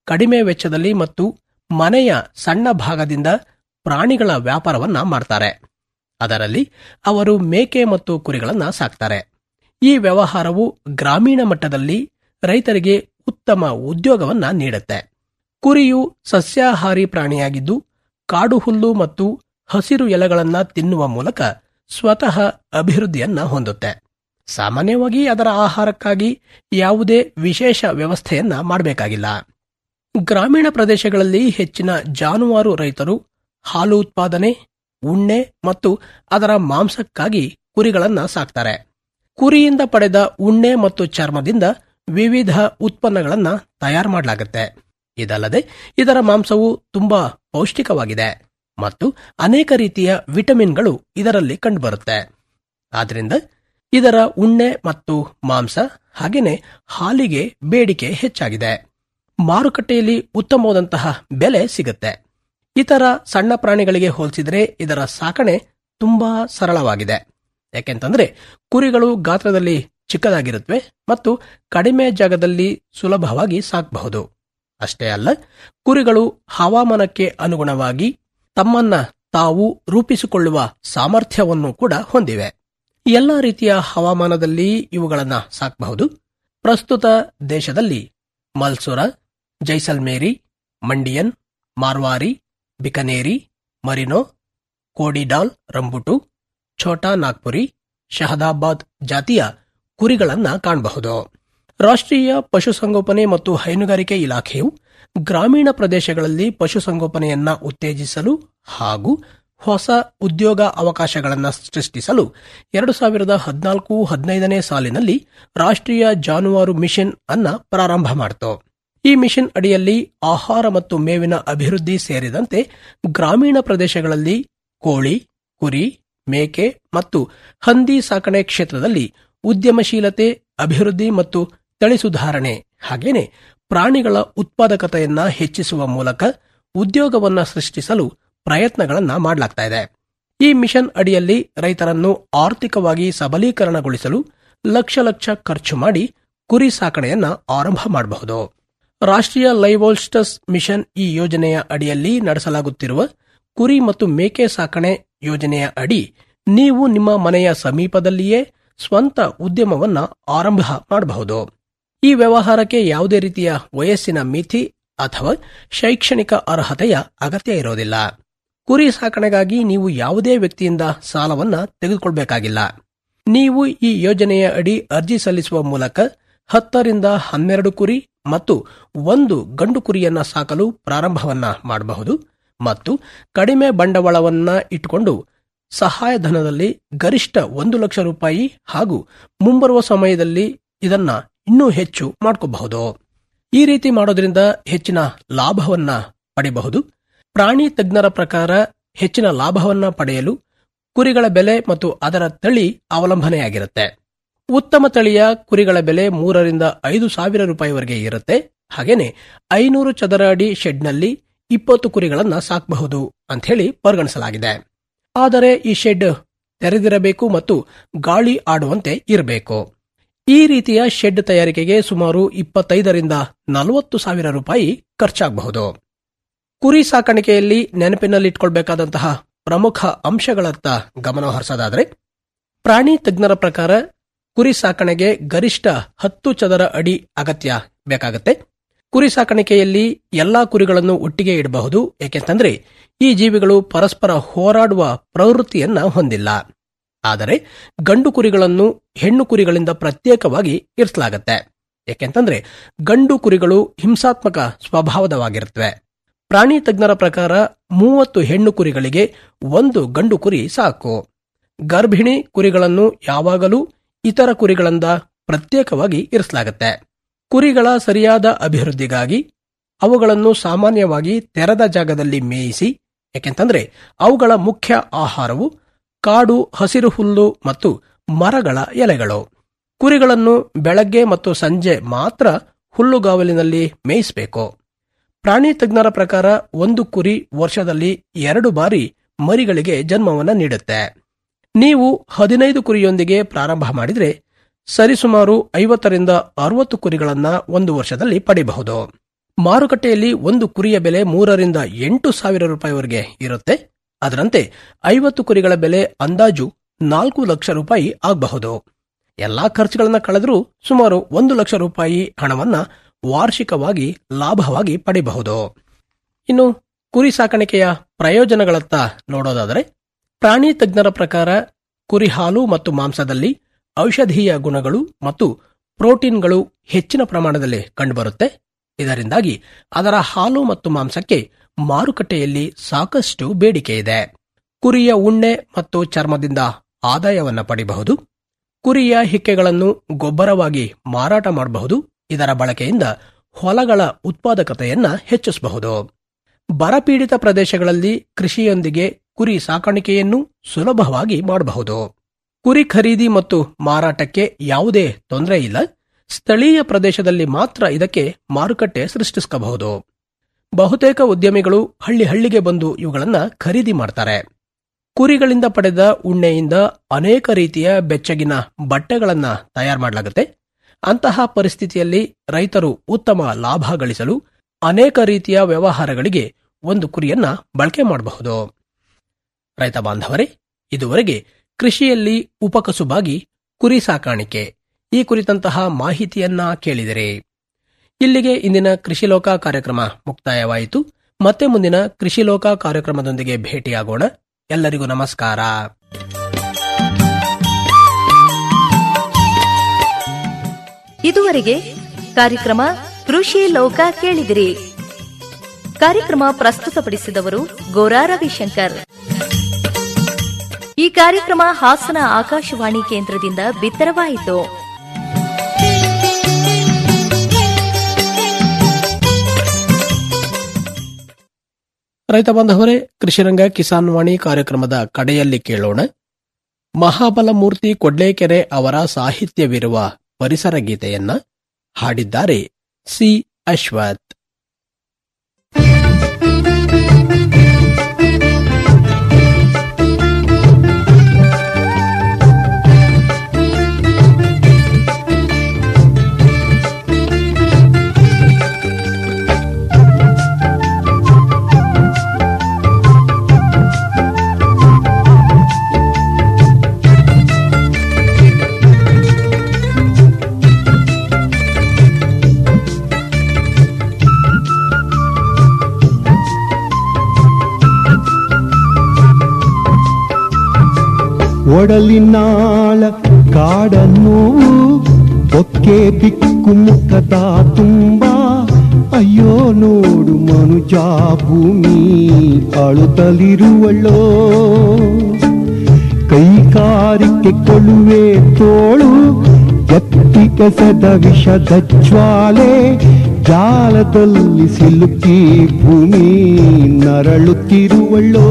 ಕಡಿಮೆ ವೆಚ್ಚದಲ್ಲಿ ಮತ್ತು ಮನೆಯ ಸಣ್ಣ ಭಾಗದಿಂದ ಪ್ರಾಣಿಗಳ ವ್ಯಾಪಾರವನ್ನ ಮಾಡ್ತಾರೆ ಅದರಲ್ಲಿ ಅವರು ಮೇಕೆ ಮತ್ತು ಕುರಿಗಳನ್ನ ಸಾಕ್ತಾರೆ ಈ ವ್ಯವಹಾರವು ಗ್ರಾಮೀಣ ಮಟ್ಟದಲ್ಲಿ ರೈತರಿಗೆ ಉತ್ತಮ ಉದ್ಯೋಗವನ್ನ ನೀಡುತ್ತೆ ಕುರಿಯು ಸಸ್ಯಾಹಾರಿ ಪ್ರಾಣಿಯಾಗಿದ್ದು ಕಾಡು ಹುಲ್ಲು ಮತ್ತು ಹಸಿರು ಎಲೆಗಳನ್ನ ತಿನ್ನುವ ಮೂಲಕ ಸ್ವತಃ ಅಭಿವೃದ್ಧಿಯನ್ನ ಹೊಂದುತ್ತೆ ಸಾಮಾನ್ಯವಾಗಿ ಅದರ ಆಹಾರಕ್ಕಾಗಿ ಯಾವುದೇ ವಿಶೇಷ ವ್ಯವಸ್ಥೆಯನ್ನ ಮಾಡಬೇಕಾಗಿಲ್ಲ ಗ್ರಾಮೀಣ ಪ್ರದೇಶಗಳಲ್ಲಿ ಹೆಚ್ಚಿನ ಜಾನುವಾರು ರೈತರು ಹಾಲು ಉತ್ಪಾದನೆ ಉಣ್ಣೆ ಮತ್ತು ಅದರ ಮಾಂಸಕ್ಕಾಗಿ ಕುರಿಗಳನ್ನ ಸಾಕ್ತಾರೆ ಕುರಿಯಿಂದ ಪಡೆದ ಉಣ್ಣೆ ಮತ್ತು ಚರ್ಮದಿಂದ ವಿವಿಧ ಉತ್ಪನ್ನಗಳನ್ನ ತಯಾರು ಮಾಡಲಾಗುತ್ತೆ ಇದಲ್ಲದೆ ಇದರ ಮಾಂಸವು ತುಂಬಾ ಪೌಷ್ಟಿಕವಾಗಿದೆ ಮತ್ತು ಅನೇಕ ರೀತಿಯ ವಿಟಮಿನ್ಗಳು ಇದರಲ್ಲಿ ಕಂಡುಬರುತ್ತೆ ಆದ್ರಿಂದ ಇದರ ಉಣ್ಣೆ ಮತ್ತು ಮಾಂಸ ಹಾಗೇನೆ ಹಾಲಿಗೆ ಬೇಡಿಕೆ ಹೆಚ್ಚಾಗಿದೆ ಮಾರುಕಟ್ಟೆಯಲ್ಲಿ ಉತ್ತಮವಾದಂತಹ ಬೆಲೆ ಸಿಗುತ್ತೆ ಇತರ ಸಣ್ಣ ಪ್ರಾಣಿಗಳಿಗೆ ಹೋಲಿಸಿದರೆ ಇದರ ಸಾಕಣೆ ತುಂಬಾ ಸರಳವಾಗಿದೆ ಯಾಕೆಂತಂದ್ರೆ ಕುರಿಗಳು ಗಾತ್ರದಲ್ಲಿ ಚಿಕ್ಕದಾಗಿರುತ್ತವೆ ಮತ್ತು ಕಡಿಮೆ ಜಾಗದಲ್ಲಿ ಸುಲಭವಾಗಿ ಸಾಕಬಹುದು ಅಷ್ಟೇ ಅಲ್ಲ ಕುರಿಗಳು ಹವಾಮಾನಕ್ಕೆ ಅನುಗುಣವಾಗಿ ತಮ್ಮನ್ನ ತಾವು ರೂಪಿಸಿಕೊಳ್ಳುವ ಸಾಮರ್ಥ್ಯವನ್ನು ಕೂಡ ಹೊಂದಿವೆ ಎಲ್ಲ ರೀತಿಯ ಹವಾಮಾನದಲ್ಲಿ ಇವುಗಳನ್ನ ಸಾಕಬಹುದು ಪ್ರಸ್ತುತ ದೇಶದಲ್ಲಿ ಮಲ್ಸುರ ಜೈಸಲ್ಮೇರಿ ಮಂಡಿಯನ್ ಮಾರ್ವಾರಿ ಬಿಕನೇರಿ ಮರಿನೋ ಕೋಡಿಡಾಲ್ ರಂಬುಟು ಛೋಟಾ ನಾಗ್ಪುರಿ ಶಹದಾಬಾದ್ ಜಾತಿಯ ಕುರಿಗಳನ್ನ ಕಾಣಬಹುದು ರಾಷ್ಟ್ರೀಯ ಪಶುಸಂಗೋಪನೆ ಮತ್ತು ಹೈನುಗಾರಿಕೆ ಇಲಾಖೆಯು ಗ್ರಾಮೀಣ ಪ್ರದೇಶಗಳಲ್ಲಿ ಪಶುಸಂಗೋಪನೆಯನ್ನ ಉತ್ತೇಜಿಸಲು ಹಾಗೂ ಹೊಸ ಉದ್ಯೋಗ ಅವಕಾಶಗಳನ್ನು ಸೃಷ್ಟಿಸಲು ಎರಡು ಸಾವಿರದ ಹದಿನಾಲ್ಕು ಹದಿನೈದನೇ ಸಾಲಿನಲ್ಲಿ ರಾಷ್ಟ್ರೀಯ ಜಾನುವಾರು ಮಿಷನ್ ಅನ್ನ ಪ್ರಾರಂಭ ಮಾಡಿತು ಈ ಮಿಷನ್ ಅಡಿಯಲ್ಲಿ ಆಹಾರ ಮತ್ತು ಮೇವಿನ ಅಭಿವೃದ್ಧಿ ಸೇರಿದಂತೆ ಗ್ರಾಮೀಣ ಪ್ರದೇಶಗಳಲ್ಲಿ ಕೋಳಿ ಕುರಿ ಮೇಕೆ ಮತ್ತು ಹಂದಿ ಸಾಕಣೆ ಕ್ಷೇತ್ರದಲ್ಲಿ ಉದ್ಯಮಶೀಲತೆ ಅಭಿವೃದ್ಧಿ ಮತ್ತು ತಳಿ ಸುಧಾರಣೆ ಹಾಗೇನೆ ಪ್ರಾಣಿಗಳ ಉತ್ಪಾದಕತೆಯನ್ನ ಹೆಚ್ಚಿಸುವ ಮೂಲಕ ಉದ್ಯೋಗವನ್ನ ಸೃಷ್ಟಿಸಲು ಪ್ರಯತ್ನಗಳನ್ನ ಮಾಡಲಾಗ್ತಾ ಇದೆ ಈ ಮಿಷನ್ ಅಡಿಯಲ್ಲಿ ರೈತರನ್ನು ಆರ್ಥಿಕವಾಗಿ ಸಬಲೀಕರಣಗೊಳಿಸಲು ಲಕ್ಷ ಲಕ್ಷ ಖರ್ಚು ಮಾಡಿ ಕುರಿ ಸಾಕಣೆಯನ್ನ ಆರಂಭ ಮಾಡಬಹುದು ರಾಷ್ಟ್ರೀಯ ಲೈವೋಲ್ಸ್ಟಸ್ ಮಿಷನ್ ಈ ಯೋಜನೆಯ ಅಡಿಯಲ್ಲಿ ನಡೆಸಲಾಗುತ್ತಿರುವ ಕುರಿ ಮತ್ತು ಮೇಕೆ ಸಾಕಣೆ ಯೋಜನೆಯ ಅಡಿ ನೀವು ನಿಮ್ಮ ಮನೆಯ ಸಮೀಪದಲ್ಲಿಯೇ ಸ್ವಂತ ಉದ್ಯಮವನ್ನ ಆರಂಭ ಮಾಡಬಹುದು ಈ ವ್ಯವಹಾರಕ್ಕೆ ಯಾವುದೇ ರೀತಿಯ ವಯಸ್ಸಿನ ಮಿತಿ ಅಥವಾ ಶೈಕ್ಷಣಿಕ ಅರ್ಹತೆಯ ಅಗತ್ಯ ಇರೋದಿಲ್ಲ ಕುರಿ ಸಾಕಣೆಗಾಗಿ ನೀವು ಯಾವುದೇ ವ್ಯಕ್ತಿಯಿಂದ ಸಾಲವನ್ನ ತೆಗೆದುಕೊಳ್ಬೇಕಾಗಿಲ್ಲ ನೀವು ಈ ಯೋಜನೆಯ ಅಡಿ ಅರ್ಜಿ ಸಲ್ಲಿಸುವ ಮೂಲಕ ಹತ್ತರಿಂದ ಹನ್ನೆರಡು ಕುರಿ ಮತ್ತು ಒಂದು ಗಂಡು ಕುರಿಯನ್ನ ಸಾಕಲು ಪ್ರಾರಂಭವನ್ನ ಮಾಡಬಹುದು ಮತ್ತು ಕಡಿಮೆ ಬಂಡವಾಳವನ್ನ ಇಟ್ಟುಕೊಂಡು ಸಹಾಯಧನದಲ್ಲಿ ಗರಿಷ್ಠ ಒಂದು ಲಕ್ಷ ರೂಪಾಯಿ ಹಾಗೂ ಮುಂಬರುವ ಸಮಯದಲ್ಲಿ ಇದನ್ನ ಇನ್ನೂ ಹೆಚ್ಚು ಮಾಡ್ಕೋಬಹುದು ಈ ರೀತಿ ಮಾಡೋದ್ರಿಂದ ಹೆಚ್ಚಿನ ಲಾಭವನ್ನ ಪಡೆಯಬಹುದು ಪ್ರಾಣಿ ತಜ್ಞರ ಪ್ರಕಾರ ಹೆಚ್ಚಿನ ಲಾಭವನ್ನ ಪಡೆಯಲು ಕುರಿಗಳ ಬೆಲೆ ಮತ್ತು ಅದರ ತಳಿ ಅವಲಂಬನೆಯಾಗಿರುತ್ತೆ ಉತ್ತಮ ತಳಿಯ ಕುರಿಗಳ ಬೆಲೆ ಮೂರರಿಂದ ಐದು ಸಾವಿರ ರೂಪಾಯಿವರೆಗೆ ಇರುತ್ತೆ ಹಾಗೇನೆ ಐನೂರು ಚದರ ಅಡಿ ಶೆಡ್ನಲ್ಲಿ ಇಪ್ಪತ್ತು ಕುರಿಗಳನ್ನ ಸಾಕಬಹುದು ಅಂತ ಹೇಳಿ ಪರಿಗಣಿಸಲಾಗಿದೆ ಆದರೆ ಈ ಶೆಡ್ ತೆರೆದಿರಬೇಕು ಮತ್ತು ಗಾಳಿ ಆಡುವಂತೆ ಇರಬೇಕು ಈ ರೀತಿಯ ಶೆಡ್ ತಯಾರಿಕೆಗೆ ಸುಮಾರು ಇಪ್ಪತ್ತೈದರಿಂದ ನಲವತ್ತು ಸಾವಿರ ರೂಪಾಯಿ ಖರ್ಚಾಗಬಹುದು ಕುರಿ ಸಾಕಾಣಿಕೆಯಲ್ಲಿ ನೆನಪಿನಲ್ಲಿಟ್ಕೊಳ್ಬೇಕಾದಂತಹ ಪ್ರಮುಖ ಅಂಶಗಳತ್ತ ಗಮನ ಹರಿಸೋದಾದ್ರೆ ಪ್ರಾಣಿ ತಜ್ಞರ ಪ್ರಕಾರ ಕುರಿ ಸಾಕಣೆಗೆ ಗರಿಷ್ಠ ಹತ್ತು ಚದರ ಅಡಿ ಅಗತ್ಯ ಬೇಕಾಗುತ್ತೆ ಕುರಿ ಸಾಕಾಣಿಕೆಯಲ್ಲಿ ಎಲ್ಲಾ ಕುರಿಗಳನ್ನು ಒಟ್ಟಿಗೆ ಇಡಬಹುದು ಏಕೆಂತಂದ್ರೆ ಈ ಜೀವಿಗಳು ಪರಸ್ಪರ ಹೋರಾಡುವ ಪ್ರವೃತ್ತಿಯನ್ನ ಹೊಂದಿಲ್ಲ ಆದರೆ ಗಂಡು ಕುರಿಗಳನ್ನು ಹೆಣ್ಣು ಕುರಿಗಳಿಂದ ಪ್ರತ್ಯೇಕವಾಗಿ ಇರಿಸಲಾಗತ್ತೆ ಏಕೆಂತಂದ್ರೆ ಗಂಡು ಕುರಿಗಳು ಹಿಂಸಾತ್ಮಕ ಸ್ವಭಾವದವಾಗಿರುತ್ತವೆ ಪ್ರಾಣಿ ತಜ್ಞರ ಪ್ರಕಾರ ಮೂವತ್ತು ಹೆಣ್ಣು ಕುರಿಗಳಿಗೆ ಒಂದು ಗಂಡು ಕುರಿ ಸಾಕು ಗರ್ಭಿಣಿ ಕುರಿಗಳನ್ನು ಯಾವಾಗಲೂ ಇತರ ಕುರಿಗಳಿಂದ ಪ್ರತ್ಯೇಕವಾಗಿ ಇರಿಸಲಾಗುತ್ತೆ ಕುರಿಗಳ ಸರಿಯಾದ ಅಭಿವೃದ್ಧಿಗಾಗಿ ಅವುಗಳನ್ನು ಸಾಮಾನ್ಯವಾಗಿ ತೆರೆದ ಜಾಗದಲ್ಲಿ ಮೇಯಿಸಿ ಯಾಕೆಂತಂದ್ರೆ ಅವುಗಳ ಮುಖ್ಯ ಆಹಾರವು ಕಾಡು ಹಸಿರು ಹುಲ್ಲು ಮತ್ತು ಮರಗಳ ಎಲೆಗಳು ಕುರಿಗಳನ್ನು ಬೆಳಗ್ಗೆ ಮತ್ತು ಸಂಜೆ ಮಾತ್ರ ಹುಲ್ಲುಗಾವಲಿನಲ್ಲಿ ಮೇಯಿಸಬೇಕು ಪ್ರಾಣಿ ತಜ್ಞರ ಪ್ರಕಾರ ಒಂದು ಕುರಿ ವರ್ಷದಲ್ಲಿ ಎರಡು ಬಾರಿ ಮರಿಗಳಿಗೆ ಜನ್ಮವನ್ನು ನೀಡುತ್ತೆ ನೀವು ಹದಿನೈದು ಕುರಿಯೊಂದಿಗೆ ಪ್ರಾರಂಭ ಮಾಡಿದ್ರೆ ಸರಿಸುಮಾರು ಐವತ್ತರಿಂದ ಅರವತ್ತು ಕುರಿಗಳನ್ನ ಒಂದು ವರ್ಷದಲ್ಲಿ ಪಡೆಯಬಹುದು ಮಾರುಕಟ್ಟೆಯಲ್ಲಿ ಒಂದು ಕುರಿಯ ಬೆಲೆ ಮೂರರಿಂದ ಎಂಟು ಸಾವಿರ ರೂಪಾಯಿವರೆಗೆ ಇರುತ್ತೆ ಅದರಂತೆ ಐವತ್ತು ಕುರಿಗಳ ಬೆಲೆ ಅಂದಾಜು ನಾಲ್ಕು ಲಕ್ಷ ರೂಪಾಯಿ ಆಗಬಹುದು ಎಲ್ಲಾ ಖರ್ಚುಗಳನ್ನ ಕಳೆದರೂ ಸುಮಾರು ಒಂದು ಲಕ್ಷ ರೂಪಾಯಿ ಹಣವನ್ನ ವಾರ್ಷಿಕವಾಗಿ ಲಾಭವಾಗಿ ಪಡೆಯಬಹುದು ಇನ್ನು ಕುರಿ ಸಾಕಾಣಿಕೆಯ ಪ್ರಯೋಜನಗಳತ್ತ ನೋಡೋದಾದರೆ ಪ್ರಾಣಿ ತಜ್ಞರ ಪ್ರಕಾರ ಕುರಿ ಹಾಲು ಮತ್ತು ಮಾಂಸದಲ್ಲಿ ಔಷಧೀಯ ಗುಣಗಳು ಮತ್ತು ಪ್ರೋಟೀನ್ಗಳು ಹೆಚ್ಚಿನ ಪ್ರಮಾಣದಲ್ಲಿ ಕಂಡುಬರುತ್ತೆ ಇದರಿಂದಾಗಿ ಅದರ ಹಾಲು ಮತ್ತು ಮಾಂಸಕ್ಕೆ ಮಾರುಕಟ್ಟೆಯಲ್ಲಿ ಸಾಕಷ್ಟು ಬೇಡಿಕೆ ಇದೆ ಕುರಿಯ ಉಣ್ಣೆ ಮತ್ತು ಚರ್ಮದಿಂದ ಆದಾಯವನ್ನ ಪಡೆಯಬಹುದು ಕುರಿಯ ಹಿಕ್ಕೆಗಳನ್ನು ಗೊಬ್ಬರವಾಗಿ ಮಾರಾಟ ಮಾಡಬಹುದು ಇದರ ಬಳಕೆಯಿಂದ ಹೊಲಗಳ ಉತ್ಪಾದಕತೆಯನ್ನ ಹೆಚ್ಚಿಸಬಹುದು ಬರಪೀಡಿತ ಪ್ರದೇಶಗಳಲ್ಲಿ ಕೃಷಿಯೊಂದಿಗೆ ಕುರಿ ಸಾಕಾಣಿಕೆಯನ್ನು ಸುಲಭವಾಗಿ ಮಾಡಬಹುದು ಕುರಿ ಖರೀದಿ ಮತ್ತು ಮಾರಾಟಕ್ಕೆ ಯಾವುದೇ ತೊಂದರೆ ಇಲ್ಲ ಸ್ಥಳೀಯ ಪ್ರದೇಶದಲ್ಲಿ ಮಾತ್ರ ಇದಕ್ಕೆ ಮಾರುಕಟ್ಟೆ ಸೃಷ್ಟಿಸಬಹುದು ಬಹುತೇಕ ಉದ್ಯಮಿಗಳು ಹಳ್ಳಿ ಹಳ್ಳಿಗೆ ಬಂದು ಇವುಗಳನ್ನ ಖರೀದಿ ಮಾಡ್ತಾರೆ ಕುರಿಗಳಿಂದ ಪಡೆದ ಉಣ್ಣೆಯಿಂದ ಅನೇಕ ರೀತಿಯ ಬೆಚ್ಚಗಿನ ಬಟ್ಟೆಗಳನ್ನ ತಯಾರು ಮಾಡಲಾಗುತ್ತೆ ಅಂತಹ ಪರಿಸ್ಥಿತಿಯಲ್ಲಿ ರೈತರು ಉತ್ತಮ ಲಾಭ ಗಳಿಸಲು ಅನೇಕ ರೀತಿಯ ವ್ಯವಹಾರಗಳಿಗೆ ಒಂದು ಕುರಿಯನ್ನ ಬಳಕೆ ಮಾಡಬಹುದು ರೈತ ಬಾಂಧವರೇ ಇದುವರೆಗೆ ಕೃಷಿಯಲ್ಲಿ ಉಪಕಸುಬಾಗಿ ಕುರಿ ಸಾಕಾಣಿಕೆ ಈ ಕುರಿತಂತಹ ಮಾಹಿತಿಯನ್ನ ಕೇಳಿದಿರಿ ಇಲ್ಲಿಗೆ ಇಂದಿನ ಕೃಷಿ ಲೋಕ ಕಾರ್ಯಕ್ರಮ ಮುಕ್ತಾಯವಾಯಿತು ಮತ್ತೆ ಮುಂದಿನ ಕೃಷಿ ಲೋಕ ಕಾರ್ಯಕ್ರಮದೊಂದಿಗೆ ಭೇಟಿಯಾಗೋಣ ಎಲ್ಲರಿಗೂ ನಮಸ್ಕಾರ ಇದುವರೆಗೆ ಕಾರ್ಯಕ್ರಮ ಕೃಷಿ ಲೋಕ ಕೇಳಿದಿರಿ ಕಾರ್ಯಕ್ರಮ ಪ್ರಸ್ತುತಪಡಿಸಿದವರು ಗೋರಾ ರವಿಶಂಕರ್ ಈ ಕಾರ್ಯಕ್ರಮ ಹಾಸನ ಆಕಾಶವಾಣಿ ಕೇಂದ್ರದಿಂದ ಬಿತ್ತರವಾಯಿತು ರೈತ ಬಾಂಧವರೇ ಕೃಷಿರಂಗ ಕಿಸಾನ್ ವಾಣಿ ಕಾರ್ಯಕ್ರಮದ ಕಡೆಯಲ್ಲಿ ಕೇಳೋಣ ಮಹಾಬಲಮೂರ್ತಿ ಕೊಡ್ಲೇಕೆರೆ ಅವರ ಸಾಹಿತ್ಯವಿರುವ ಪರಿಸರ ಗೀತೆಯನ್ನ ಹಾಡಿದ್ದಾರೆ ಸಿ ಅಶ್ವಥ್ ಒಡಲಿನಾಳ ಕಾಡನ್ನು ಒಕ್ಕೆ ಬಿಕ್ಕು ಮುಖದ ತುಂಬ ಅಯ್ಯೋ ನೋಡು ಮನುಜ ಭೂಮಿ ಅಳುತ್ತಲಿರುವಳ್ಳೋ ಕೈಕಾರಿಕೆ ಕೊಳುವೆ ತೋಳು ಎತ್ತಿ ಕೆಸದ ವಿಷದ ಜ್ವಾಲೆ ಜಾಲದಲ್ಲಿ ಸಿಲುಕಿ ಭೂಮಿ ನರಳುತ್ತಿರುವಳ್ಳೋ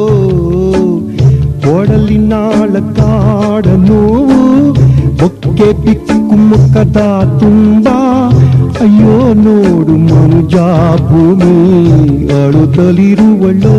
ಒಡಲಿನಾಳ ಕಾಡ ನೋವು ಒಕ್ಕೆ ಬಿಕ್ಕು ಮುಖದ ತುಂಬ ಅಯ್ಯೋ ನೋಡು ಮನುಜ ಭೂಮಿ ಅಳುತ್ತಲಿರುವಳ್ಳೋ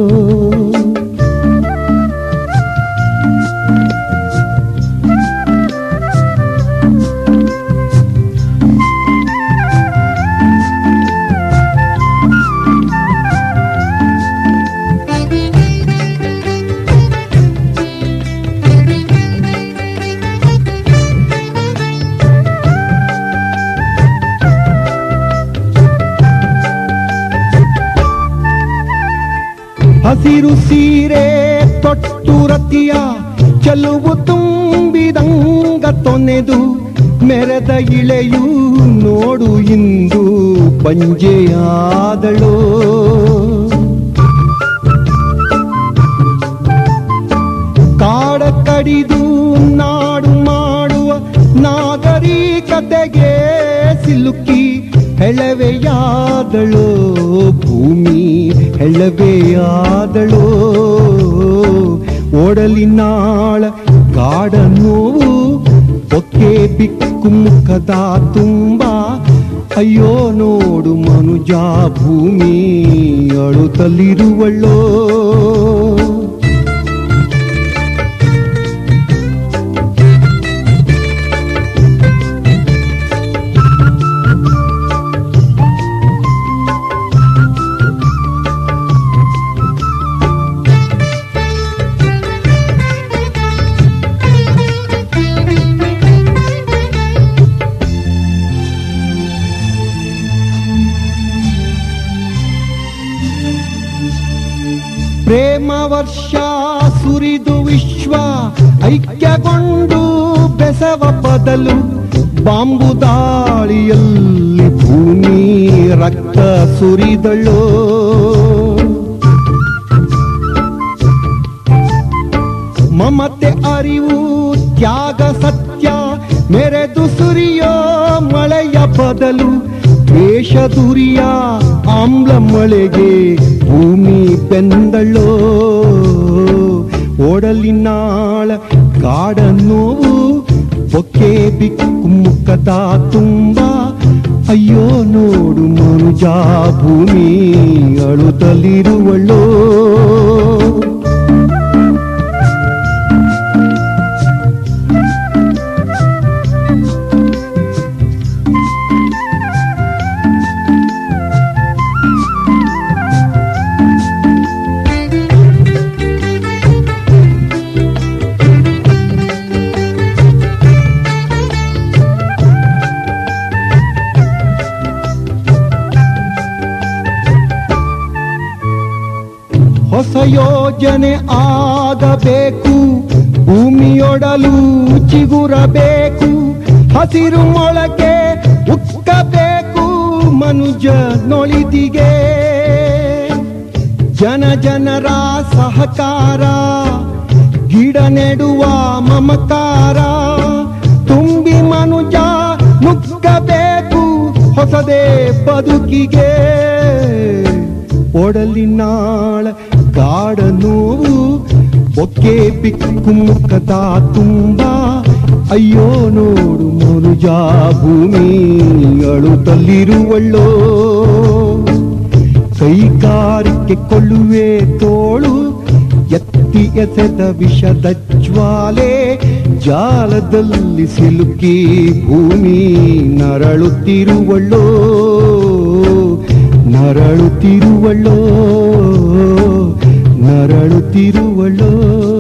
ಹಸಿರು ಸೀರೆ ತೊಟ್ಟು ರತಿಯ ಚೆಲುವು ತುಂಬಿದಂಗ ತೊನೆದು ಮೆರೆದ ಇಳೆಯು ನೋಡು ಇಂದು ಬಂಜೆಯಾದಳೋ ಕಾಡ ಕಡಿದು ನಾಡು ಮಾಡುವ ನಾಗರಿಕತೆಗೆ ಸಿಲುಕಿ ಹೆಳವೆಯಾದಳೋ ಭೂಮಿ ಹೆಳವೆಯಾದಳೋ ಓಡಲಿನಾಳ ಗಾಢ ನೋವು ಒಕ್ಕೆ ಬಿಕ್ಕು ಮುಖದ ತುಂಬ ಅಯ್ಯೋ ನೋಡು ಮನುಜ ಭೂಮಿ ಅಳುತ್ತಲಿರುವಳ್ಳೋ ವರ್ಷ ಸುರಿದು ವಿಶ್ವ ಐಕ್ಯಗೊಂಡು ಬೆಸವ ಬದಲು ಬಾಂಬು ದಾಳಿಯಲ್ಲಿ ಭೂಮಿ ರಕ್ತ ಸುರಿದಳು ಮಮತೆ ಅರಿವು ತ್ಯಾಗ ಸತ್ಯ ಮೆರೆದು ಸುರಿಯೋ ಮಳೆಯ ಬದಲು ದ್ವೇಷ ದುರಿಯ ಆಮ್ಲ ಮಳೆಗೆ ಭೂಮಿ ಬೆಂದಳೋ ಓಡಲಿನಾಳ ಗಾಢ ನೋವು ಬೊಕ್ಕೆ ಬಿಕ್ಕು ಮುಖದ ತುಂಬ ಅಯ್ಯೋ ನೋಡು ಮನುಜ ಭೂಮಿ ಅಳುತ್ತಲಿರುವಳೋ ಹೊಸ ಯೋಜನೆ ಆಗಬೇಕು ಭೂಮಿಯೊಡಲು ಚಿಗುರಬೇಕು ಹಸಿರು ಮೊಳಕೆ ಉಕ್ಕಬೇಕು ಮನುಜ ನೊಳಿದಿಗೆ ಜನ ಜನರ ಸಹಕಾರ ಗಿಡ ನೆಡುವ ಮಮಕಾರ ತುಂಬಿ ಮನುಜ ನುಗ್ಗಬೇಕು ಹೊಸದೇ ಬದುಕಿಗೆ ಒಡಲಿನಾಳ ಗಾಢ ನೋವು ಒಕ್ಕೆ ಬಿಕ್ಕು ಮುಖದ ತುಂಬ ಅಯ್ಯೋ ನೋಡು ಮನುಜ ಭೂಮಿ ಅಳುತ್ತಲಿರುವಳ್ಳೋ ಕೈಗಾರಿಕೆ ಕೊಳ್ಳುವೆ ತೋಳು ಎತ್ತಿ ಎಸೆದ ವಿಷದ ಜ್ವಾಲೆ ಜಾಲದಲ್ಲಿ ಸಿಲುಕಿ ಭೂಮಿ ನರಳುತ್ತಿರುವಳ್ಳೋ ನರಳುತ್ತಿರುವಳ್ಳೋ ನರಳುತ್ತಿರುವಳ್ಳೋ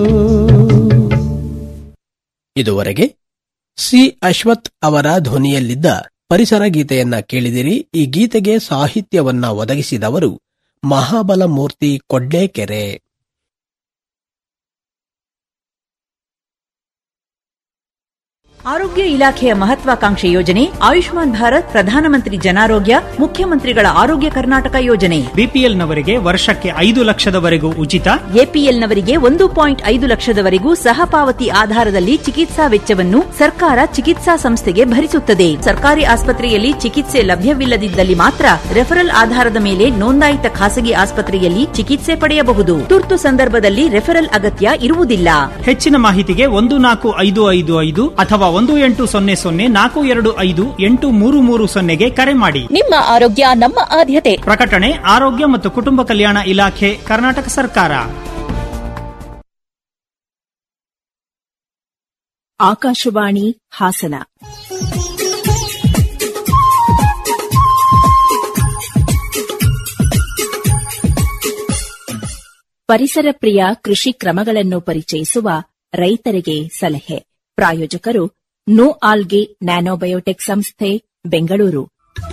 ಇದುವರೆಗೆ ಸಿ ಅಶ್ವಥ್ ಅವರ ಧ್ವನಿಯಲ್ಲಿದ್ದ ಪರಿಸರ ಗೀತೆಯನ್ನ ಕೇಳಿದಿರಿ ಈ ಗೀತೆಗೆ ಸಾಹಿತ್ಯವನ್ನ ಒದಗಿಸಿದವರು ಮಹಾಬಲ ಮೂರ್ತಿ ಕೊಡ್ಲೇಕೆರೆ ಆರೋಗ್ಯ ಇಲಾಖೆಯ ಮಹತ್ವಾಕಾಂಕ್ಷೆ ಯೋಜನೆ ಆಯುಷ್ಮಾನ್ ಭಾರತ್ ಪ್ರಧಾನಮಂತ್ರಿ ಜನಾರೋಗ್ಯ ಮುಖ್ಯಮಂತ್ರಿಗಳ ಆರೋಗ್ಯ ಕರ್ನಾಟಕ ಯೋಜನೆ ಬಿಪಿಎಲ್ನವರಿಗೆ ವರ್ಷಕ್ಕೆ ಐದು ಲಕ್ಷದವರೆಗೂ ಉಚಿತ ಎಪಿಎಲ್ನವರಿಗೆ ಒಂದು ಪಾಯಿಂಟ್ ಐದು ಲಕ್ಷದವರೆಗೂ ಸಹ ಪಾವತಿ ಆಧಾರದಲ್ಲಿ ಚಿಕಿತ್ಸಾ ವೆಚ್ಚವನ್ನು ಸರ್ಕಾರ ಚಿಕಿತ್ಸಾ ಸಂಸ್ಥೆಗೆ ಭರಿಸುತ್ತದೆ ಸರ್ಕಾರಿ ಆಸ್ಪತ್ರೆಯಲ್ಲಿ ಚಿಕಿತ್ಸೆ ಲಭ್ಯವಿಲ್ಲದಿದ್ದಲ್ಲಿ ಮಾತ್ರ ರೆಫರಲ್ ಆಧಾರದ ಮೇಲೆ ನೋಂದಾಯಿತ ಖಾಸಗಿ ಆಸ್ಪತ್ರೆಯಲ್ಲಿ ಚಿಕಿತ್ಸೆ ಪಡೆಯಬಹುದು ತುರ್ತು ಸಂದರ್ಭದಲ್ಲಿ ರೆಫರಲ್ ಅಗತ್ಯ ಇರುವುದಿಲ್ಲ ಹೆಚ್ಚಿನ ಮಾಹಿತಿಗೆ ಒಂದು ನಾಲ್ಕು ಐದು ಐದು ಐದು ಅಥವಾ ಒಂದು ಎಂಟು ಸೊನ್ನೆ ಸೊನ್ನೆ ನಾಲ್ಕು ಎರಡು ಐದು ಎಂಟು ಮೂರು ಮೂರು ಸೊನ್ನೆಗೆ ಕರೆ ಮಾಡಿ ನಿಮ್ಮ ಆರೋಗ್ಯ ನಮ್ಮ ಆದ್ಯತೆ ಪ್ರಕಟಣೆ ಆರೋಗ್ಯ ಮತ್ತು ಕುಟುಂಬ ಕಲ್ಯಾಣ ಇಲಾಖೆ ಕರ್ನಾಟಕ ಸರ್ಕಾರ ಆಕಾಶವಾಣಿ ಹಾಸನ ಪರಿಸರ ಪ್ರಿಯ ಕೃಷಿ ಕ್ರಮಗಳನ್ನು ಪರಿಚಯಿಸುವ ರೈತರಿಗೆ ಸಲಹೆ ಪ್ರಾಯೋಜಕರು ನೋ ಆಲ್ಗೆ ನ್ಯಾನೋಬಯೋಟೆಕ್ ಸಂಸ್ಥೆ ಬೆಂಗಳೂರು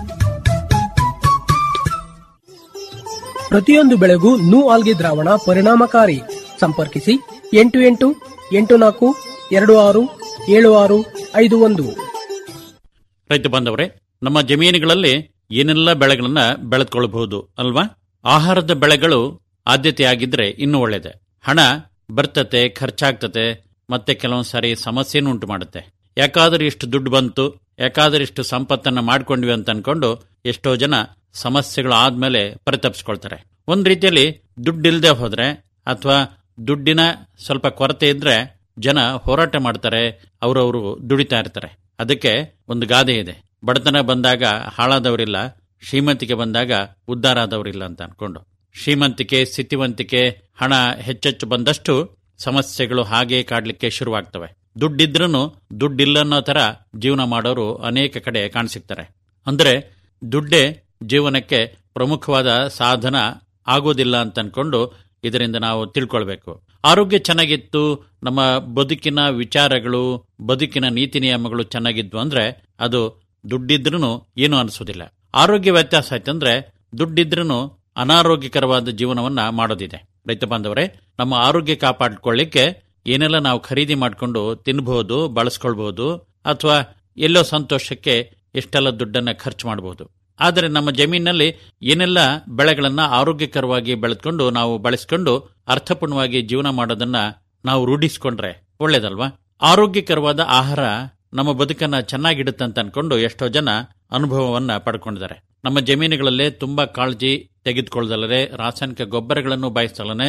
ಪ್ರತಿಯೊಂದು ಬೆಳೆಗೂ ನೂ ಆಲ್ಗೆ ದ್ರಾವಣ ಪರಿಣಾಮಕಾರಿ ಸಂಪರ್ಕಿಸಿ ಎಂಟು ಎಂಟು ಎಂಟು ನಾಲ್ಕು ಎರಡು ಆರು ಏಳು ಆರು ಐದು ಒಂದು ರೈತ ಬಾಂಧವರೇ ನಮ್ಮ ಜಮೀನುಗಳಲ್ಲಿ ಏನೆಲ್ಲ ಬೆಳೆಗಳನ್ನ ಬೆಳೆದುಕೊಳ್ಳಬಹುದು ಅಲ್ವಾ ಆಹಾರದ ಬೆಳೆಗಳು ಆದ್ಯತೆಯಾಗಿದ್ರೆ ಇನ್ನೂ ಒಳ್ಳೇದೆ ಹಣ ಬರ್ತತೆ ಖರ್ಚಾಗ್ತತೆ ಮತ್ತೆ ಕೆಲವೊಂದು ಸಾರಿ ಸಮಸ್ಯೆನೂ ಉಂಟು ಮಾಡುತ್ತೆ ಯಾಕಾದ್ರೆ ಇಷ್ಟು ದುಡ್ಡು ಬಂತು ಯಾಕಾದ್ರೆ ಇಷ್ಟು ಸಂಪತ್ತನ್ನ ಮಾಡ್ಕೊಂಡ್ವಿ ಅಂತ ಅನ್ಕೊಂಡು ಎಷ್ಟೋ ಜನ ಸಮಸ್ಯೆಗಳು ಆದ್ಮೇಲೆ ಪರಿತಪಿಸ್ಕೊಳ್ತಾರೆ ಒಂದ್ ರೀತಿಯಲ್ಲಿ ದುಡ್ಡಿಲ್ದೆ ಹೋದ್ರೆ ಅಥವಾ ದುಡ್ಡಿನ ಸ್ವಲ್ಪ ಕೊರತೆ ಇದ್ರೆ ಜನ ಹೋರಾಟ ಮಾಡ್ತಾರೆ ಅವರವರು ದುಡಿತಾ ಇರ್ತಾರೆ ಅದಕ್ಕೆ ಒಂದು ಗಾದೆ ಇದೆ ಬಡತನ ಬಂದಾಗ ಹಾಳಾದವರಿಲ್ಲ ಶ್ರೀಮಂತಿಕೆ ಬಂದಾಗ ಉದ್ಧಾರ ಆದವರಿಲ್ಲ ಅಂತ ಅನ್ಕೊಂಡು ಶ್ರೀಮಂತಿಕೆ ಸ್ಥಿತಿವಂತಿಕೆ ಹಣ ಹೆಚ್ಚೆಚ್ಚು ಬಂದಷ್ಟು ಸಮಸ್ಯೆಗಳು ಹಾಗೆ ಕಾಡ್ಲಿಕ್ಕೆ ಶುರುವಾಗ್ತವೆ ದುಡ್ಡಿದ್ರೂ ದುಡ್ಡಿಲ್ಲ ಅನ್ನೋ ತರ ಜೀವನ ಮಾಡೋರು ಅನೇಕ ಕಡೆ ಕಾಣಸಿಗ್ತಾರೆ ಅಂದ್ರೆ ದುಡ್ಡೇ ಜೀವನಕ್ಕೆ ಪ್ರಮುಖವಾದ ಸಾಧನ ಆಗೋದಿಲ್ಲ ಅಂತ ಅನ್ಕೊಂಡು ಇದರಿಂದ ನಾವು ತಿಳ್ಕೊಳ್ಬೇಕು ಆರೋಗ್ಯ ಚೆನ್ನಾಗಿತ್ತು ನಮ್ಮ ಬದುಕಿನ ವಿಚಾರಗಳು ಬದುಕಿನ ನೀತಿ ನಿಯಮಗಳು ಚೆನ್ನಾಗಿದ್ವು ಅಂದ್ರೆ ಅದು ದುಡ್ಡಿದ್ರೂ ಏನು ಅನಿಸೋದಿಲ್ಲ ಆರೋಗ್ಯ ವ್ಯತ್ಯಾಸ ಆಯ್ತಂದ್ರೆ ದುಡ್ಡಿದ್ರೂ ಅನಾರೋಗ್ಯಕರವಾದ ಜೀವನವನ್ನ ಮಾಡೋದಿದೆ ರೈತ ಬಾಂಧವರೇ ನಮ್ಮ ಆರೋಗ್ಯ ಕಾಪಾಡ್ಕೊಳ್ಳಿಕ್ಕೆ ಏನೆಲ್ಲ ನಾವು ಖರೀದಿ ಮಾಡಿಕೊಂಡು ತಿನ್ಬಹುದು ಬಳಸ್ಕೊಳ್ಬಹುದು ಅಥವಾ ಎಲ್ಲೋ ಸಂತೋಷಕ್ಕೆ ಎಷ್ಟೆಲ್ಲ ದುಡ್ಡನ್ನ ಖರ್ಚು ಮಾಡಬಹುದು ಆದರೆ ನಮ್ಮ ಜಮೀನಿನಲ್ಲಿ ಏನೆಲ್ಲ ಬೆಳೆಗಳನ್ನ ಆರೋಗ್ಯಕರವಾಗಿ ಬೆಳೆದುಕೊಂಡು ನಾವು ಬಳಸ್ಕೊಂಡು ಅರ್ಥಪೂರ್ಣವಾಗಿ ಜೀವನ ಮಾಡೋದನ್ನ ನಾವು ರೂಢಿಸ್ಕೊಂಡ್ರೆ ಒಳ್ಳೇದಲ್ವಾ ಆರೋಗ್ಯಕರವಾದ ಆಹಾರ ನಮ್ಮ ಬದುಕನ್ನ ಚೆನ್ನಾಗಿಡುತ್ತಂತ ಅನ್ಕೊಂಡು ಎಷ್ಟೋ ಜನ ಅನುಭವವನ್ನ ಪಡ್ಕೊಂಡಿದ್ದಾರೆ ನಮ್ಮ ಜಮೀನುಗಳಲ್ಲೇ ತುಂಬಾ ಕಾಳಜಿ ತೆಗೆದುಕೊಳ್ಳದಲ್ಲದೆ ರಾಸಾಯನಿಕ ಗೊಬ್ಬರಗಳನ್ನು ಬಯಸಲನೆ